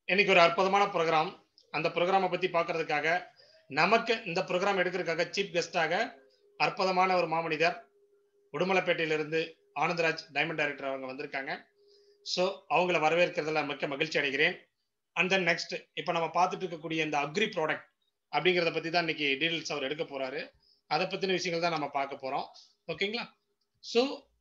இன்னைக்கு ஒரு அற்புதமான ப்ரோக்ராம் அந்த ப்ரோக்ராமை பத்தி பார்க்கறதுக்காக நமக்கு இந்த ப்ரோக்ராம் எடுக்கிறதுக்காக சீஃப் கெஸ்டாக அற்புதமான ஒரு மாமனிதர் உடுமலைப்பேட்டையிலிருந்து ஆனந்தராஜ் டைமண்ட் டைரக்டர் அவங்க வந்திருக்காங்க ஸோ அவங்கள வரவேற்கிறதுல மிக்க மகிழ்ச்சி அடைகிறேன் அண்ட் தென் நெக்ஸ்ட் இப்போ நம்ம பார்த்துட்டு இருக்கக்கூடிய இந்த அக்ரி ப்ராடக்ட் அப்படிங்கிறத பத்தி தான் இன்னைக்கு டீடைல்ஸ் அவர் எடுக்க போறாரு அதை பத்தின விஷயங்கள் தான் நம்ம பார்க்க போறோம் ஓகேங்களா so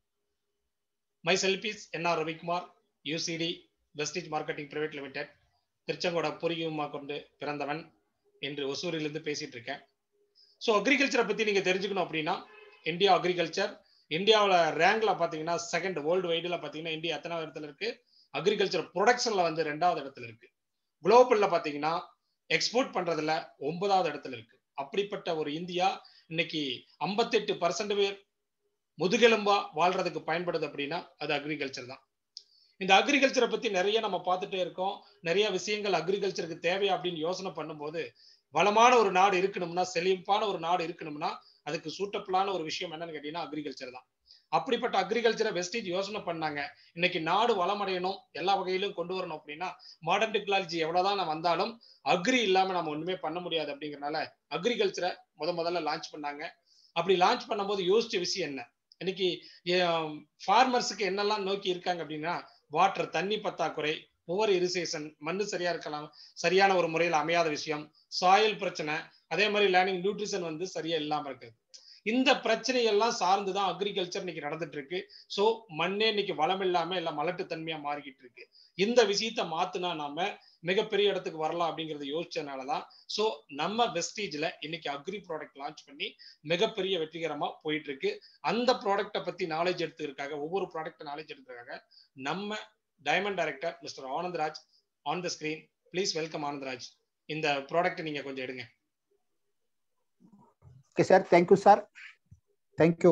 my self is N R Ravikumar UCD wastage marketing private limited Tiruchengode பொறியுமா கொண்டு பிறந்தவன் என்று ஒசூரிலிருந்து பேசிட்டு இருக்கேன் ஸோ அக்ரிகல்ச்சரை பத்தி நீங்க தெரிஞ்சுக்கணும் அப்படின்னா இந்தியா அக்ரிகல்ச்சர் இந்தியாவில் ரேங்க்ல பாத்தீங்கன்னா செகண்ட் வேர்ல்டு வைடுல பாத்தீங்கன்னா இந்தியா எத்தனாவது இடத்துல இருக்கு அக்ரிகல்ச்சர் ப்ரொடக்ஷன்ல வந்து ரெண்டாவது இடத்துல இருக்கு குளோபல்ல பாத்தீங்கன்னா எக்ஸ்போர்ட் பண்றதுல ஒன்பதாவது இடத்துல இருக்கு அப்படிப்பட்ட ஒரு இந்தியா இன்னைக்கு ஐம்பத்தெட்டு பர்சன்ட் பேர் முதுகெலும்பா வாழ்றதுக்கு பயன்படுது அப்படின்னா அது அக்ரிகல்ச்சர் தான் இந்த அக்ரிகல்ச்சரை பத்தி நிறைய நம்ம பார்த்துட்டே இருக்கோம் நிறைய விஷயங்கள் அக்ரிகல்ச்சருக்கு தேவையா அப்படின்னு யோசனை பண்ணும்போது வளமான ஒரு நாடு இருக்கணும்னா செழிப்பான ஒரு நாடு இருக்கணும்னா அதுக்கு சூட்டபிளான ஒரு விஷயம் என்னன்னு கேட்டீங்கன்னா அக்ரிகல்ச்சர் தான் அப்படிப்பட்ட அக்ரிகல்ச்சரை வெஸ்டேஜ் யோசனை பண்ணாங்க இன்னைக்கு நாடு வளமடையணும் எல்லா வகையிலும் கொண்டு வரணும் அப்படின்னா மாடர்ன் டெக்னாலஜி எவ்வளவுதான் நம்ம வந்தாலும் அக்ரி இல்லாம நம்ம ஒண்ணுமே பண்ண முடியாது அப்படிங்கறனால அக்ரிகல்ச்சரை முத முதல்ல லான்ச் பண்ணாங்க அப்படி லான்ச் பண்ணும்போது யோசிச்ச விஷயம் என்ன இன்னைக்கு ஃபார்மர்ஸுக்கு என்னெல்லாம் நோக்கி இருக்காங்க அப்படின்னா வாட்டர் தண்ணி பத்தாக்குறை புவர் இரிசேஷன் மண்ணு சரியா இருக்கலாம் சரியான ஒரு முறையில் அமையாத விஷயம் சாயில் பிரச்சனை அதே மாதிரி லேர்னிங் நியூட்ரிஷன் வந்து சரியா இல்லாம இருக்குது இந்த பிரச்சனையெல்லாம் சார்ந்துதான் அக்ரிகல்ச்சர் இன்னைக்கு நடந்துட்டு இருக்கு சோ மண்ணே இன்னைக்கு வளம் இல்லாம எல்லாம் மலட்டு தன்மையா மாறிக்கிட்டு இருக்கு இந்த விஷயத்த மாத்துனா நாம மிகப்பெரிய இடத்துக்கு வரலாம் அப்படிங்கறத யோசிச்சதுனாலதான் சோ நம்ம வெஸ்டேஜ்ல இன்னைக்கு அக்ரி ப்ராடக்ட் லான்ச் பண்ணி மிகப்பெரிய வெற்றிகரமா போயிட்டு இருக்கு அந்த ப்ராடக்ட்டை பத்தி நாலேஜ் எடுத்துருக்காங்க ஒவ்வொரு ப்ராடக்ட் நாலேஜ் எடுத்துருக்காங்க நம்ம diamond director mister Anandraj on the screen please welcome Anandraj இந்த ப்ராடக்ட் நீங்க கொஞ்சம் எடுங்க okay sir thank you sir thank you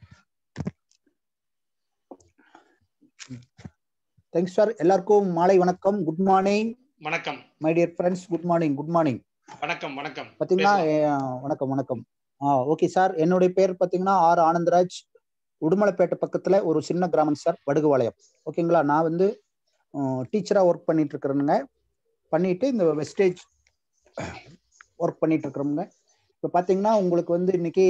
thanks sir எல்லாருக்கும் மாலை வணக்கம் குட் மார்னிங் வணக்கம் my dear friends good morning good morning வணக்கம் வணக்கம் பாத்தீங்கன்னா வணக்கம் வணக்கம் ஆ ஓகே சார் என்னுடைய பேர் பாத்தீங்கன்னா ஆர் ஆனந்தராஜ் உடுமலைப்பேட்டை பக்கத்துல ஒரு சின்ன கிராமம் சார் வடுகுவாளையம் ஓகேங்களா நான் வந்து டீச்சரா ஒர்க் பண்ணிட்டு இருக்கிறேனுங்க பண்ணிட்டு இந்த வெஸ்டேஜ் ஒர்க் பண்ணிட்டு இருக்கிறோமுங்க இப்போ பார்த்தீங்கன்னா உங்களுக்கு வந்து இன்னைக்கு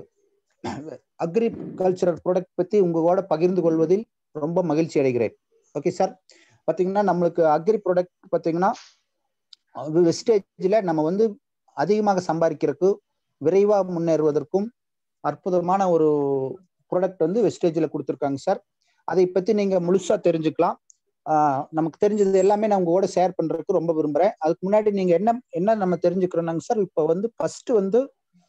அக்ரிகல்ச்சரல் ப்ராடக்ட் பற்றி உங்களோட பகிர்ந்து கொள்வதில் ரொம்ப மகிழ்ச்சி அடைகிறேன் ஓகே சார் பார்த்தீங்கன்னா நம்மளுக்கு அக்ரி ப்ராடக்ட் பார்த்தீங்கன்னா வெஸ்டேஜில் நம்ம வந்து அதிகமாக சம்பாதிக்கிறதுக்கு விரைவாக முன்னேறுவதற்கும் அற்புதமான ஒரு ப்ராடக்ட் வந்து வெஸ்டேஜில் கொடுத்துருக்காங்க சார் அதை பற்றி நீங்கள் முழுசாக தெரிஞ்சுக்கலாம் நமக்கு தெரிஞ்சது எல்லாமே நான் உங்களோட ஷேர் பண்றதுக்கு ரொம்ப விரும்புறேன் அதுக்கு முன்னாடி நீங்க என்ன என்ன நம்ம தெரிஞ்சுக்கிறோம்னாங்க சார் இப்ப வந்து ஃபர்ஸ்ட் வந்து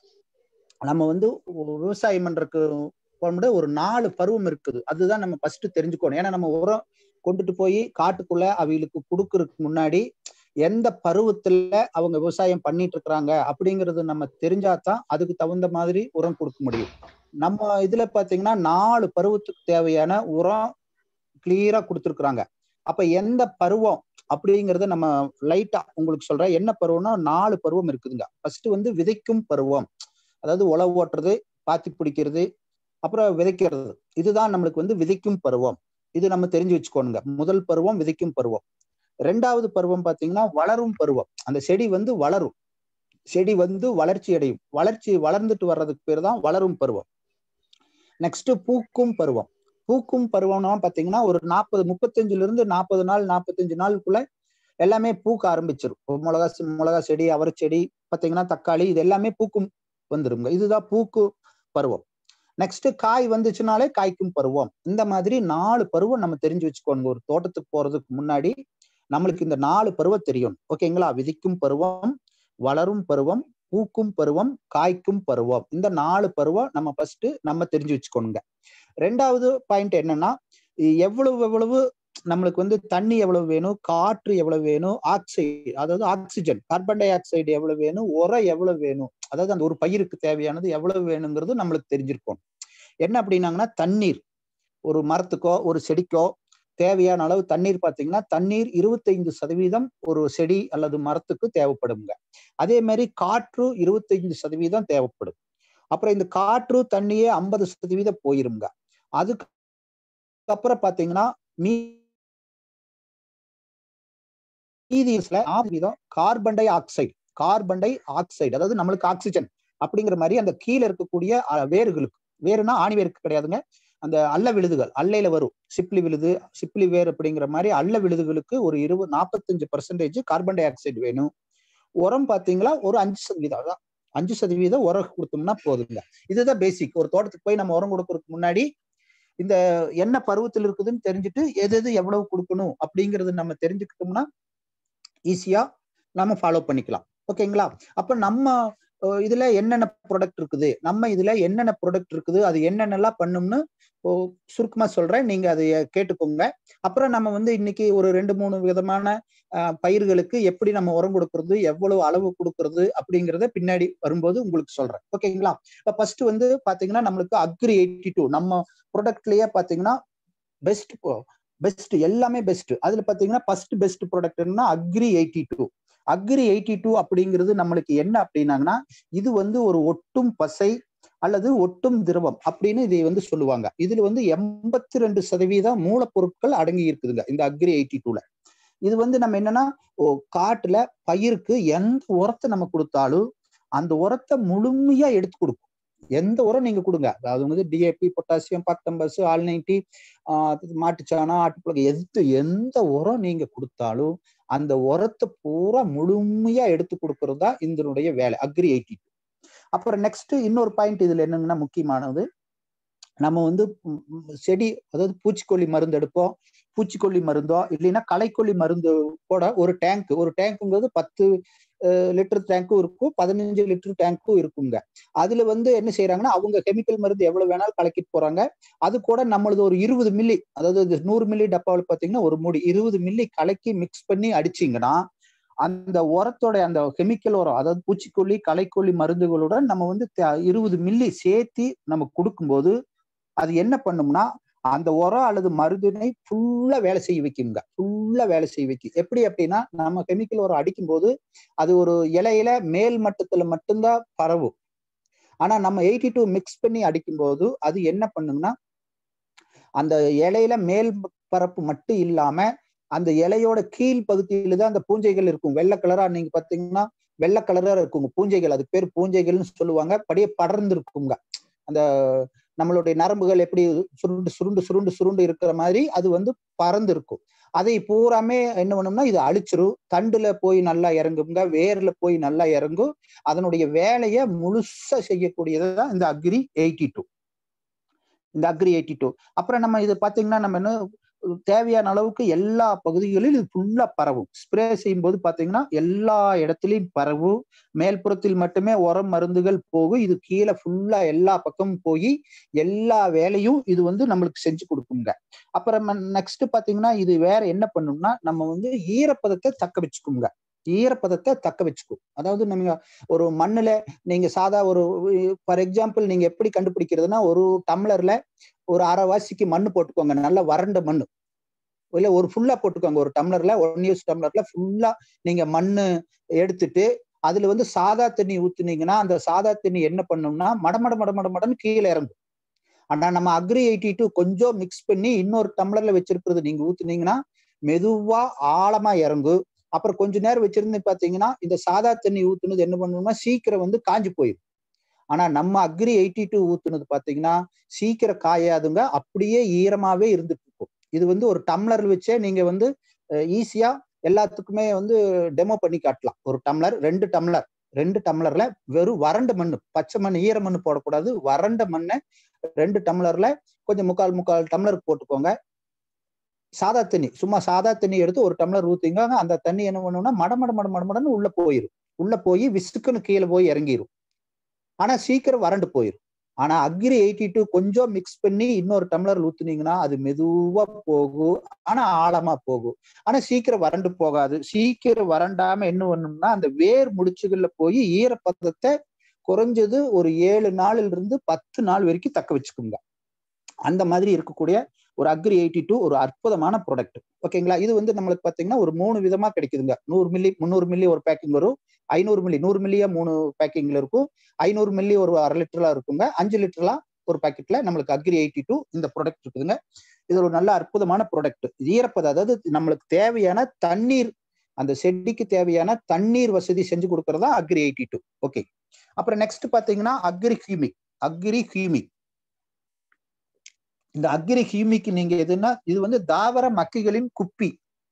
நம்ம வந்து விவசாயம் பண்றதுக்கு ஒரு நாலு பருவம் இருக்குது அதுதான் நம்ம ஃபர்ஸ்ட் தெரிஞ்சுக்கணும் ஏன்னா நம்ம உரம் கொண்டுட்டு போய் காட்டுக்குள்ள அவங்களுக்கு கொடுக்கறதுக்கு முன்னாடி எந்த பருவத்துல அவங்க விவசாயம் பண்ணிட்டு இருக்கிறாங்க அப்படிங்கறது நம்ம தெரிஞ்சாதான் அதுக்கு தகுந்த மாதிரி உரம் கொடுக்க முடியும் நம்ம இதுல பாத்தீங்கன்னா நாலு பருவத்துக்கு தேவையான உரம் கிளியரா கொடுத்துருக்குறாங்க அப்ப எந்த பருவம் அப்படிங்கறத நம்ம லைட்டா உங்களுக்கு சொல்றேன் என்ன பருவம்னா நாலு பருவம் இருக்குதுங்க ஃபர்ஸ்ட் வந்து விதைக்கும் பருவம் அதாவது உழவு ஓட்டுறது பாத்தி பிடிக்கிறது அப்புறம் விதைக்கிறது இதுதான் நம்மளுக்கு வந்து விதைக்கும் பருவம் இது நம்ம தெரிஞ்சு வச்சுக்கோணுங்க முதல் பருவம் விதைக்கும் பருவம் ரெண்டாவது பருவம் பாத்தீங்கன்னா வளரும் பருவம் அந்த செடி வந்து வளரும் செடி வந்து வளர்ச்சி அடையும் வளர்ச்சி வளர்ந்துட்டு வர்றதுக்கு பேர் தான் வளரும் பருவம் நெக்ஸ்ட் பூக்கும் பருவம் பூக்கும் பருவம்னா பாத்தீங்கன்னா ஒரு நாற்பது முப்பத்தஞ்சுல இருந்து நாற்பது நாள் நாற்பத்தஞ்சு நாளுக்குள்ள எல்லாமே பூக்க ஆரம்பிச்சிடும் மிளகா மிளகா செடி அவரை செடி பாத்தீங்கன்னா தக்காளி இது எல்லாமே பூக்கும் வந்துருங்க இதுதான் பூக்கு பருவம் நெக்ஸ்ட் காய் வந்துச்சுனாலே காய்க்கும் பருவம் இந்த மாதிரி நாலு பருவம் நம்ம தெரிஞ்சு வச்சுக்கோங்க ஒரு தோட்டத்துக்கு போறதுக்கு முன்னாடி நம்மளுக்கு இந்த நாலு பருவம் தெரியும் ஓகேங்களா விதிக்கும் பருவம் வளரும் பருவம் பூக்கும் பருவம் காய்க்கும் பருவம் இந்த நாலு பருவம் நம்ம ஃபர்ஸ்ட் நம்ம தெரிஞ்சு வச்சுக்கோணுங்க ரெண்டாவது பாயிண்ட் என்னன்னா எவ்வளவு எவ்வளவு நம்மளுக்கு வந்து தண்ணி எவ்வளவு வேணும் காற்று எவ்வளவு வேணும் ஆக்சைடு அதாவது ஆக்சிஜன் கார்பன் டை ஆக்சைடு எவ்வளவு வேணும் உரம் எவ்வளவு வேணும் அதாவது அந்த ஒரு பயிருக்கு தேவையானது எவ்வளவு வேணுங்கிறது நம்மளுக்கு தெரிஞ்சிருக்கும் என்ன அப்படின்னாங்கன்னா தண்ணீர் ஒரு மரத்துக்கோ ஒரு செடிக்கோ தேவையான அளவு தண்ணீர் பார்த்தீங்கன்னா தண்ணீர் இருபத்தைந்து சதவீதம் ஒரு செடி அல்லது மரத்துக்கு தேவைப்படுங்க அதே மாதிரி காற்று இருபத்தைந்து சதவீதம் தேவைப்படும் அப்புறம் இந்த காற்று தண்ணியே ஐம்பது சதவீதம் போயிருங்க அதுக்கு அப்புறம் பாத்தீங்கன்னா மீ மீதி வீதம் carbon dioxide carbon dioxide அதாவது நம்மளுக்கு ஆக்சிஜன் அப்படிங்கிற மாதிரி அந்த கீழே இருக்கக்கூடிய அஹ், வேர்களுக்கு வேறுனா ஆணி வேருக்கு கிடையாதுங்க அந்த அல்ல விழுதுகள் அல்லையில வரும் சிப்லி விழுது சிப்லி வேர் அப்படிங்கிற மாதிரி அல்ல விழுதுகளுக்கு ஒரு இருபது நாற்பத்தஞ்சு பர்சன்டேஜ் கார்பன் டை ஆக்சைடு வேணும் உரம் பாத்தீங்களா ஒரு அஞ்சு சதவீதம் அதான் அஞ்சு சதவீதம் உரம் கொடுத்தோம்னா போதுங்க இதுதான் பேசிக் ஒரு தோட்டத்துக்கு போய் நம்ம உரம் கொடுக்கறதுக்கு முன்னாடி இந்த என்ன பருவத்தில் இருக்குதுன்னு தெரிஞ்சுட்டு எது எது எவ்வளவு கொடுக்கணும் அப்படிங்கறது நம்ம தெரிஞ்சுக்கிட்டோம்னா ஈஸியா நம்ம ஃபாலோ பண்ணிக்கலாம் ஓகேங்களா அப்ப நம்ம அஹ், இதுல என்னென்ன ப்ராடக்ட் இருக்குது நம்ம இதுல என்னென்ன ப்ராடக்ட் இருக்குது அது என்னென்னலாம் பண்ணும்னு ஓ, சுருக்கமா சொல்றேன் நீங்க அதை கேட்டுக்கோங்க அப்புறம் நம்ம வந்து இன்னைக்கு ஒரு ரெண்டு மூணு விதமான அஹ், பயிர்களுக்கு எப்படி நம்ம உரம் கொடுக்கறது எவ்வளவு அளவு கொடுக்கறது அப்படிங்கறத பின்னாடி வரும்போது உங்களுக்கு சொல்றேன் ஓகேங்களா இப்ப ஃபர்ஸ்ட் வந்து பாத்தீங்கன்னா நம்மளுக்கு அக்ரி எயிட்டி டூ நம்ம ப்ராடக்ட்லயே பாத்தீங்கன்னா பெஸ்ட் பெஸ்ட் எல்லாமே பெஸ்ட் அதுல பாத்தீங்கன்னா ஃபர்ஸ்ட் பெஸ்ட் ப்ராடக்ட்னா Agri eighty two agri eighty two அப்படிங்கிறது நம்மளுக்கு என்ன அப்படின்னாங்கன்னா இது வந்து ஒரு ஒட்டும் பசை அல்லது ஒட்டும் திரவம் அப்படின்னு இதை வந்து சொல்லுவாங்க இதுல வந்து எண்பத்தி ரெண்டு சதவீதம் மூலப்பொருட்கள் அடங்கி இருக்குதுங்க இந்த அக்ரி எயிட்டி டூல இது வந்து நம்ம என்னன்னா ஓ, காட்டுல பயிருக்கு எந்த உரத்தை நம்ம கொடுத்தாலும் அந்த உரத்தை முழுமையா எடுத்து கொடுக்கும் எந்த உரம் நீங்க கொடுங்க அதாவது வந்து டிஏபி பொட்டாசியம் பத்தம்பஸ் ஆல் நைன்டி மாட்டுச்சாணம் ஆட்டுப்புழு எது எந்த உரம் நீங்க கொடுத்தாலும் அந்த உரத்தை பூரா முழுமையா எடுத்து கொடுக்கறது தான் இதனுடைய வேலை அக்ரி எயிட்டி அப்புறம் நெக்ஸ்ட் இன்னொரு பாயிண்ட் இதுல என்னங்கன்னா முக்கியமானது நம்ம வந்து ம், ம், செடி அதாவது பூச்சிக்கொல்லி மருந்து எடுப்போம் பூச்சிக்கொல்லி மருந்தோ இல்லைன்னா களைக்கொல்லி மருந்து கூட ஒரு டேங்க் ஒரு டேங்க்குங்கிறது பத்து லிட்டர் டேங்க்கும் இருக்கும் பதினஞ்சு லிட்டர் டேங்க்கும் இருக்குங்க அதுல வந்து என்ன செய்யறாங்கன்னா அவங்க கெமிக்கல் மருந்து எவ்வளவு வேணாலும் கலக்கிட்டு போறாங்க அது கூட நம்மளது ஒரு இருபது மில்லி அதாவது இது நூறு மில்லி டப்பாவில் பாத்தீங்கன்னா ஒரு மூடி இருபது மில்லி கலக்கி மிக்ஸ் பண்ணி அடிச்சீங்கன்னா அந்த உரத்தோட அந்த கெமிக்கல் உரம் அதாவது பூச்சிக்கொல்லி களைக்கொல்லி மருந்துகளுடன் நம்ம வந்து த- இருபது மில்லி சேர்த்தி நம்ம கொடுக்கும்போது அது என்ன பண்ணும்னா அந்த உரம் அல்லது மருந்தினை ஃபுல்லா வேலை செய்ய வைக்குங்க ஃபுல்லா வேலை செய்ய வைக்கும் எப்படி அப்படின்னா நம்ம கெமிக்கல் உரம் அடிக்கும்போது அது ஒரு இலையில மேல் மட்டத்துல மட்டும்தான் பரவும் ஆனா நம்ம எயிட்டி டூ மிக்ஸ் பண்ணி அடிக்கும்போது அது என்ன பண்ணும்னா அந்த இலையில மேல் பரப்பு மட்டும் இல்லாம அந்த இலையோட கீழ் பகுதியில தான் அந்த பூஞ்சைகள் இருக்கும் வெள்ளை கலரா நீங்க பாத்தீங்கன்னா வெள்ளை கலரா இருக்குங்க பூஞ்சைகள் அதுக்கு பேர் பூஞ்சைகள்னு சொல்லுவாங்க அப்படியே படர்ந்து இருக்குங்க அந்த நம்மளுடைய நரம்புகள் எப்படி சுருண்டு சுருண்டு சுருண்டு சுருண்டு இருக்கிற மாதிரி அது வந்து பறந்து இருக்கும் அதை பூராமே என்ன பண்ணும்னா இது அழிச்சிரும் தண்டுல போய் நல்லா இறங்குங்க வேர்ல போய் நல்லா இறங்கும் அதனுடைய வேலையை முழுசா செய்யக்கூடியதுதான் இந்த அக்ரி எயிட்டி டூ இந்த அக்ரி எயிட்டி டூ அப்புறம் நம்ம இது பாத்தீங்கன்னா நம்ம என்ன தேவையான அளவுக்கு எல்லா பகுதிகளிலும் இது ஃபுல்லா பரவும் ஸ்ப்ரே செய்யும் போது பாத்தீங்கன்னா எல்லா இடத்துலயும் பரவும் மேல்புறத்தில் மட்டுமே உரம் மருந்துகள் போகும் இது கீழே ஃபுல்லா எல்லா பக்கமும் போய் எல்லா வேலையும் இது வந்து நம்மளுக்கு செஞ்சு கொடுக்குங்க அப்புறம் நெக்ஸ்ட் பாத்தீங்கன்னா இது வேற என்ன பண்ணும்னா நம்ம வந்து ஈரப்பதத்தை தக்க வச்சுக்குங்க ஈரப்பதத்தை தக்க வச்சுக்கும் அதாவது நம்ம ஒரு மண்ணுல நீங்க சாதா ஒரு ஃபார் எக்ஸாம்பிள் நீங்க எப்படி கண்டுபிடிக்கிறதுனா ஒரு டம்ளர்ல ஒரு அரை வாசிக்கு மண்ணு போட்டுக்கோங்க நல்ல வறண்ட மண்ணு இல்ல ஒரு ஃபுல்லா போட்டுக்கோங்க ஒரு டம்ளர்ல ஒன் யூஸ் டம்ளர்ல ஃபுல்லா நீங்க மண்ணு எடுத்துட்டு அதுல வந்து சாதா தண்ணி ஊத்துனீங்கன்னா அந்த சாதா தண்ணி என்ன பண்ணும்னா மடமட மடமட மடன்னு கீழே இறங்கும் ஆனா நம்ம அக்ரி எயிட்டி டூ கொஞ்சம் மிக்ஸ் பண்ணி இன்னொரு டம்ளர்ல வச்சிருக்கிறது நீங்க ஊத்துனீங்கன்னா மெதுவா ஆழமா இறங்கும் அப்புறம் கொஞ்ச நேரம் வச்சிருந்து பாத்தீங்கன்னா இந்த சாதா தண்ணி ஊத்துனது என்ன பண்ணணும்னா சீக்கிரம் வந்து காஞ்சு போயிடும் ஆனா நம்ம அக்ரி எயிட்டி டூ ஊத்துனது பாத்தீங்கன்னா சீக்கிரம் காயாதுங்க அப்படியே ஈரமாவே இருந்துட்டு இருக்கும் இது வந்து ஒரு டம்ளர் வச்சே நீங்க வந்து ஈஸியா எல்லாத்துக்குமே வந்து டெமோ பண்ணி காட்டலாம் ஒரு டம்ளர் ரெண்டு டம்ளர் ரெண்டு டம்ளர்ல வெறும் வறண்ட மண் பச்சை மண் ஈர மண் போடக்கூடாது வறண்ட மண்ணை ரெண்டு டம்ளர்ல கொஞ்சம் முக்கால் முக்கால் டம்ளர் போட்டுக்கோங்க சாதா தண்ணி சும்மா சாதா தண்ணி எடுத்து ஒரு டம்ளர் ஊத்திங்க அந்த தண்ணி என்ன பண்ணும்னா மடமட மட மடமடன்னு உள்ள போயிடும் உள்ள போய் விசுக்குன்னு கீழே போய் இறங்கிரும் ஆனா சீக்கிரம் வறண்டு போயிடும் ஆனா அக்ரி எயிட்டி டூ கொஞ்சம் மிக்ஸ் பண்ணி இன்னொரு டம்ளர் ஊத்துனீங்கன்னா அது மெதுவா போகும் ஆனா ஆழமா போகும் ஆனா சீக்கிரம் வறண்டு போகாது சீக்கிரம் வறண்டாம என்ன பண்ணும்னா அந்த வேர் முடிச்சுகள்ல போய் ஈரப்பதத்தை குறைஞ்சது ஒரு ஏழு நாள்ல இருந்து பத்து நாள் வரைக்கும் தக்க வச்சுக்குங்க அந்த மாதிரி இருக்கக்கூடிய ஒரு அக்ரி எயிட்டி டூ ஒரு அற்புதமான ப்ராடக்ட் ஓகேங்களா இது வந்து நம்மளுக்கு பாத்தீங்கன்னா ஒரு மூணு விதமா கிடைக்குதுங்க நூறு மில்லி முந்நூறு மில்லி ஒரு பேக்கிங் வரும் ஐநூறு மில்லி நூறு மில்லியா மூணு பேக்கிங்ல இருக்கும் ஐநூறு மில்லி ஒரு அரை லிட்டர்லாம் இருக்குங்க அஞ்சு லிட்டர்லாம் ஒரு பாக்கெட்ல நம்மளுக்கு அக்ரி எயிட்டி டூ இந்த ப்ராடக்ட் இருக்குதுங்க இது ஒரு நல்ல அற்புதமான ப்ராடக்ட் ஈரப்பதம் அதாவது நம்மளுக்கு தேவையான தண்ணீர் அந்த செடிக்கு தேவையான தண்ணீர் வசதி செஞ்சு கொடுக்கறதா அக்ரி எயிட்டி டூ ஓகே அப்புறம் நெக்ஸ்ட் பாத்தீங்கன்னா அக்ரி ஹியூமிக் அக்ரி ஹியூமிக் இந்த அக்ரி ஹியூமிக் நீங்க எதுன்னா இது வந்து தாவர மக்கிகளின் குப்பி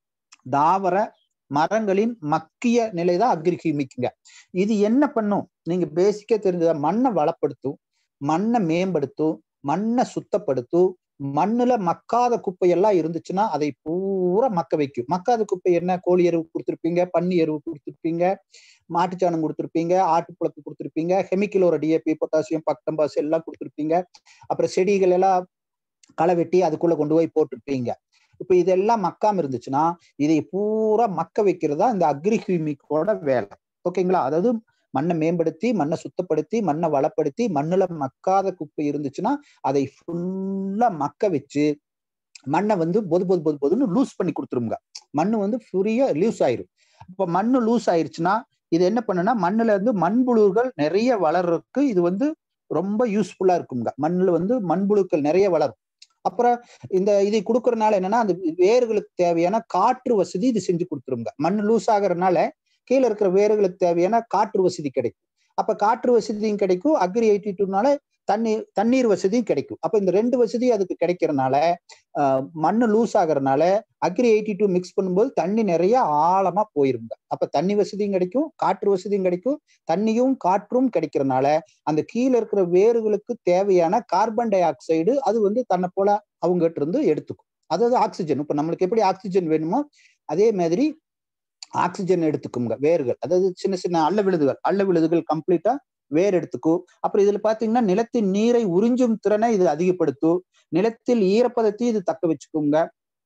தாவர மரங்களின் மக்கிய நிலை தான் அக்ரி ஹியூமிக்ங்க இது என்ன பண்ணும் நீங்க பேசிக்கா தெரிஞ்சத மண்ணை வளப்படுத்தும் மண்ணை மேம்படுத்தும் மண்ணை சுத்தப்படுத்தும் மண்ணுல மக்காத குப்பை எல்லாம் இருந்துச்சுன்னா அதை பூரா மக்க வைக்கும் மக்காத குப்பை என்ன கோழி எருவு கொடுத்துருப்பீங்க பன்னி எருவு கொடுத்துருப்பீங்க மாட்டுச்சாணம் கொடுத்துருப்பீங்க ஆட்டுப்புழக்கு கொடுத்துருப்பீங்க கெமிக்கலோட டிஏபி பொட்டாசியம் பக்டம்பாஸ் எல்லாம் கொடுத்துருப்பீங்க அப்புறம் செடிகள் எல்லாம் களை வெட்டி அதுக்குள்ள கொண்டு போய் போட்டிருப்பீங்க இப்ப இதெல்லாம் மக்காம இருந்துச்சுன்னா இதை பூரா மக்க வைக்கிறதா இந்த அக்ரிஹியூமிக்கோட வேலை ஓகேங்களா அதாவது மண்ணை மேம்படுத்தி மண்ணை சுத்தப்படுத்தி மண்ணை வளப்படுத்தி மண்ணுல மக்காத குப்பை இருந்துச்சுன்னா அதை ஃபுல்லா மக்க வச்சு மண்ணை வந்து பொது பொது பொது பொதுன்னு லூஸ் பண்ணி கொடுத்துருங்க மண்ணு வந்து ஃப்ரீயா லூஸ் ஆயிரும் இப்ப மண்ணு லூஸ் ஆயிருச்சுன்னா இது என்ன பண்ணுன்னா மண்ணுல இருந்து மண்புழுகள் நிறைய வளர்றதுக்கு இது வந்து ரொம்ப யூஸ்ஃபுல்லா இருக்குங்க மண்ணுல வந்து மண்புழுக்கள் நிறைய வளரும் அப்புறம் இந்த இதை கொடுக்கறதுனால என்னன்னா அந்த வேர்களுக்கு தேவையான காற்று வசதி இது செஞ்சு கொடுத்துருங்க மண் லூஸ் ஆகுறதுனால கீழே இருக்கிற வேர்களுக்கு தேவையான காற்று வசதி கிடைக்கும் அப்ப காற்று வசதியும் கிடைக்கும் அக்ரி எயிட்டி டூனால தண்ணீர் தண்ணீர் வசதியும் கிடைக்கும் அப்ப இந்த ரெண்டு வசதி அதுக்கு கிடைக்கிறதுனால மண்ணு லூஸ் ஆகுறதுனால அக்ரி எயிட்டி டூ மிக்ஸ் பண்ணும்போது தண்ணி நிறைய ஆழமா போயிருங்க அப்ப தண்ணி வசதியும் கிடைக்கும் காற்று வசதியும் கிடைக்கும் தண்ணியும் காற்றும் கிடைக்கிறதுனால அந்த கீழே இருக்கிற வேர்களுக்கு தேவையான கார்பன் டை ஆக்சைடு அது வந்து தன்னை போல அவங்ககிட்ட இருந்து எடுத்துக்கும் அதாவது ஆக்சிஜன் இப்ப நம்மளுக்கு எப்படி ஆக்சிஜன் வேணுமோ அதே மாதிரி ஆக்சிஜன் எடுத்துக்குங்க வேர்கள் அதாவது சின்ன சின்ன அள்ள விழுதுகள் அள்ள விழுதுகள் கம்ப்ளீட்டா வேர் எடுத்துக்கும் அப்புறம் இதுல பாத்தீங்கன்னா நிலத்தின் நீரை உறிஞ்சும் திறனை இது அதிகப்படுத்தும் நிலத்தில் ஈரப்பதத்தையும் இது தக்க வச்சுக்குங்க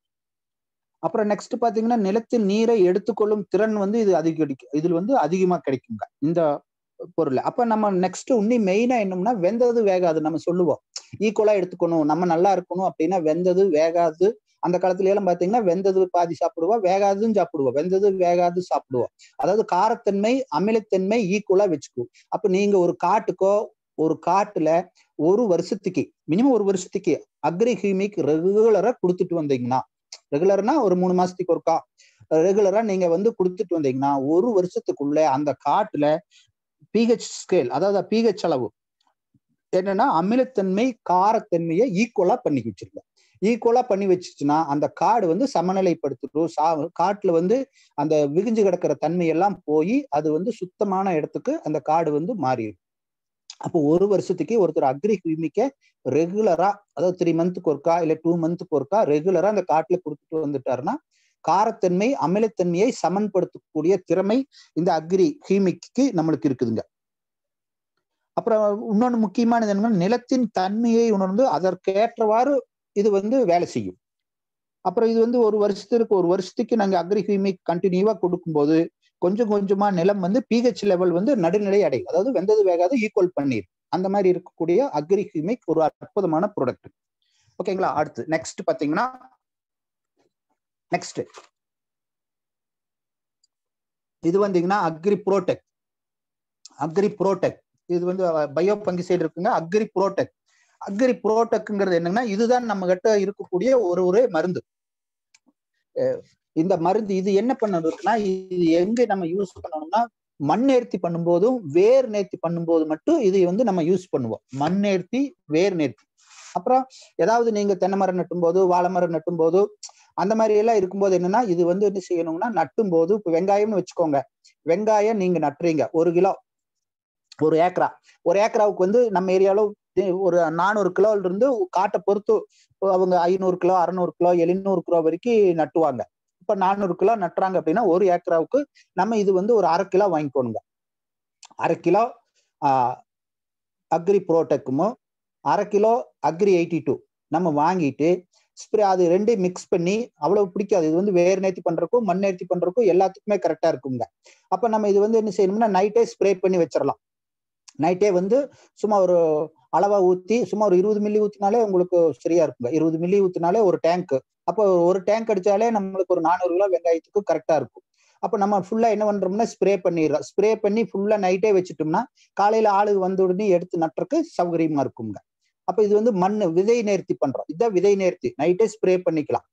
அப்புறம் நெக்ஸ்ட் பாத்தீங்கன்னா நிலத்தில் நீரை எடுத்துக்கொள்ளும் திறன் வந்து இது அதிகரிக்கும் இதுல வந்து அதிகமா கிடைக்குங்க இந்த பொருள் அப்ப நம்ம நெக்ஸ்ட் உன்னி மெயினா என்னம்னா வெந்தது வேகாது நம்ம சொல்லுவோம் ஈக்குவலா எடுத்துக்கணும் நம்ம நல்லா இருக்கணும் அப்படின்னா வெந்தது வேகாது அந்த காலத்துல எல்லாம் பாத்தீங்கன்னா வெந்தது பாதி சாப்பிடுவோம் வேகாதுன்னு சாப்பிடுவோம் வெந்தது வேகாது சாப்பிடுவோம் அதாவது காரத்தன்மை அமிலத்தன்மை ஈக்குவலா வச்சுக்கும் அப்ப நீங்க ஒரு காட்டுக்கோ ஒரு காட்டுல ஒரு வருஷத்துக்கு மினிமம் ஒரு வருஷத்துக்கு அக்ரி ஹியூமிக் ரெகுலரா கொடுத்துட்டு வந்தீங்கன்னா ரெகுலர்னா ஒரு மூணு மாசத்துக்கு ஒருக்கா ரெகுலரா நீங்க வந்து கொடுத்துட்டு வந்தீங்கன்னா ஒரு வருஷத்துக்குள்ள அந்த காட்டுல பிஹெச் ஸ்கேல் அதாவது பிஹெச் அளவு என்னன்னா அமிலத்தன்மை காரத்தன்மையை ஈக்குவலா பண்ணி வச்சிருக்கோம் ஈக்குவலா பண்ணி வச்சுச்சுன்னா அந்த காடு வந்து சமநிலைப்படுத்திடும் சா காட்டுல வந்து அந்த விகிஞ்சு கிடக்கிற தன்மையெல்லாம் போய் அது வந்து சுத்தமான இடத்துக்கு அந்த காடு வந்து மாறிடும் அப்போ ஒரு வருஷத்துக்கு ஒருத்தர் அக்ரி ஹியூமிக்க ரெகுலரா அதாவது த்ரீ மந்த்துக்கு ஒருக்கா இல்ல டூ மந்த்துக்கு ஒருக்கா ரெகுலரா அந்த காட்டுல கொடுத்துட்டு வந்துட்டாருன்னா காரத்தன்மை அமிலத்தன்மையை சமன்படுத்தக்கூடிய திறமை இந்த அக்ரி ஹீமிக்கு நம்மளுக்கு இருக்குதுங்க அப்புறம் இன்னொன்னு முக்கியமானது என்னன்னா நிலத்தின் தன்மையை உணர்ந்து அதற்கேற்றவாறு இது வந்து வேலை செய்யும் அப்புறம் இது வந்து ஒரு வருஷத்திற்கு ஒரு வருஷத்துக்கு நாங்க அக்ரி ஹீமிக் கண்டினியூவா கொடுக்கும்போது கொஞ்சம் கொஞ்சமா நிலம் வந்து பிஹெச் லெவல் வந்து நடுநிலை அடையும் அதாவது வெந்தது வேகாது ஈக்குவல் பண்ணிடும் அந்த மாதிரி இருக்கக்கூடிய அக்ரி ஹியூமிக் ஒரு அற்புதமான ப்ராடக்ட் ஓகேங்களா அடுத்து நெக்ஸ்ட் பாத்தீங்கன்னா நெக்ஸ்ட் இது வந்தீங்கன்னா அக்ரி ப்ரோடெக் அக்ரி ப்ரோடெக் இது வந்து பயோ பங்கிசைடு இருக்குங்க அக்ரி ப்ரோடெக் அக்ரி ப்ரோடெக்ங்கிறது என்னன்னா இதுதான் நம்ம கிட்ட இருக்கக்கூடிய ஒரு ஒரு மருந்து இந்த மருந்து இது என்ன பண்ணணும்னா இது எங்க நம்ம யூஸ் பண்ணணும்னா மண் நேர்த்தி பண்ணும்போதும் வேர் நேர்த்தி பண்ணும்போது மட்டும் இதை வந்து நம்ம யூஸ் பண்ணுவோம் மண் நேர்த்தி வேர் நேர்த்தி அப்புறம் ஏதாவது நீங்க தென்னை மரம் நட்டும் போது வாழை மரம் நட்டும் போது அந்த மாதிரி எல்லாம் இருக்கும்போது என்னன்னா இது வந்து என்ன செய்யணும்னா நட்டும் போது இப்ப வெங்காயம்னு வச்சுக்கோங்க வெங்காயம் நீங்க நட்டுறீங்க ஒரு கிலோ ஒரு ஏக்கரா ஒரு ஏக்கராவுக்கு வந்து நம்ம ஏரியால ஒரு நானூறு கிலோல இருந்து காட்டை பொறுத்து அவங்க ஐநூறு கிலோ அறுநூறு கிலோ எழுநூறு கிலோ வரைக்கும் நட்டுவாங்க இப்ப நானூறு கிலோ நட்டுறாங்க அப்படின்னா ஒரு ஏக்கராவுக்கு நம்ம இது வந்து ஒரு அரை கிலோ வாங்கிக்கோணுங்க அரை கிலோ ஆஹ் அக்ரி ப்ரோடெக்குமோ அரை கிலோ அக்ரி எயிட்டி டூ நம்ம வாங்கிட்டு ஸ்ப்ரே அது ரெண்டையும் மிக்ஸ் பண்ணி அவ்வளவு பிடிக்காது இது வந்து வேர் நேர்த்தி பண்றதுக்கும் மண் நேர்த்தி பண்றதுக்கும் எல்லாத்துக்குமே கரெக்டா இருக்குங்க அப்ப நம்ம இது வந்து என்ன செய்யணும்னா நைட்டே ஸ்ப்ரே பண்ணி வச்சிடலாம் நைட்டே வந்து சும்மா ஒரு அளவா ஊத்தி சும்மா ஒரு இருபது மில்லி ஊத்தினாலே உங்களுக்கு சரியா இருக்குங்க இருபது மில்லி ஊத்தினாலே ஒரு டேங்க் அப்போ ஒரு டேங்க் அடிச்சாலே நம்மளுக்கு ஒரு நானூறு கிலோ வெங்காயத்துக்கு கரெக்டா இருக்கும் அப்ப நம்ம ஃபுல்லா என்ன பண்றோம்னா ஸ்ப்ரே பண்ணிடுறோம் ஸ்ப்ரே பண்ணி ஃபுல்லா நைட்டே வச்சுட்டோம்னா காலையில ஆளு வந்த உடனே எடுத்து நட்டுறதுக்கு சௌகரியமா இருக்குங்க அப்ப இது வந்து மண் விதை நேர்த்தி பண்றோம் இதான் விதை நேர்த்தி நைட்டே ஸ்ப்ரே பண்ணிக்கலாம்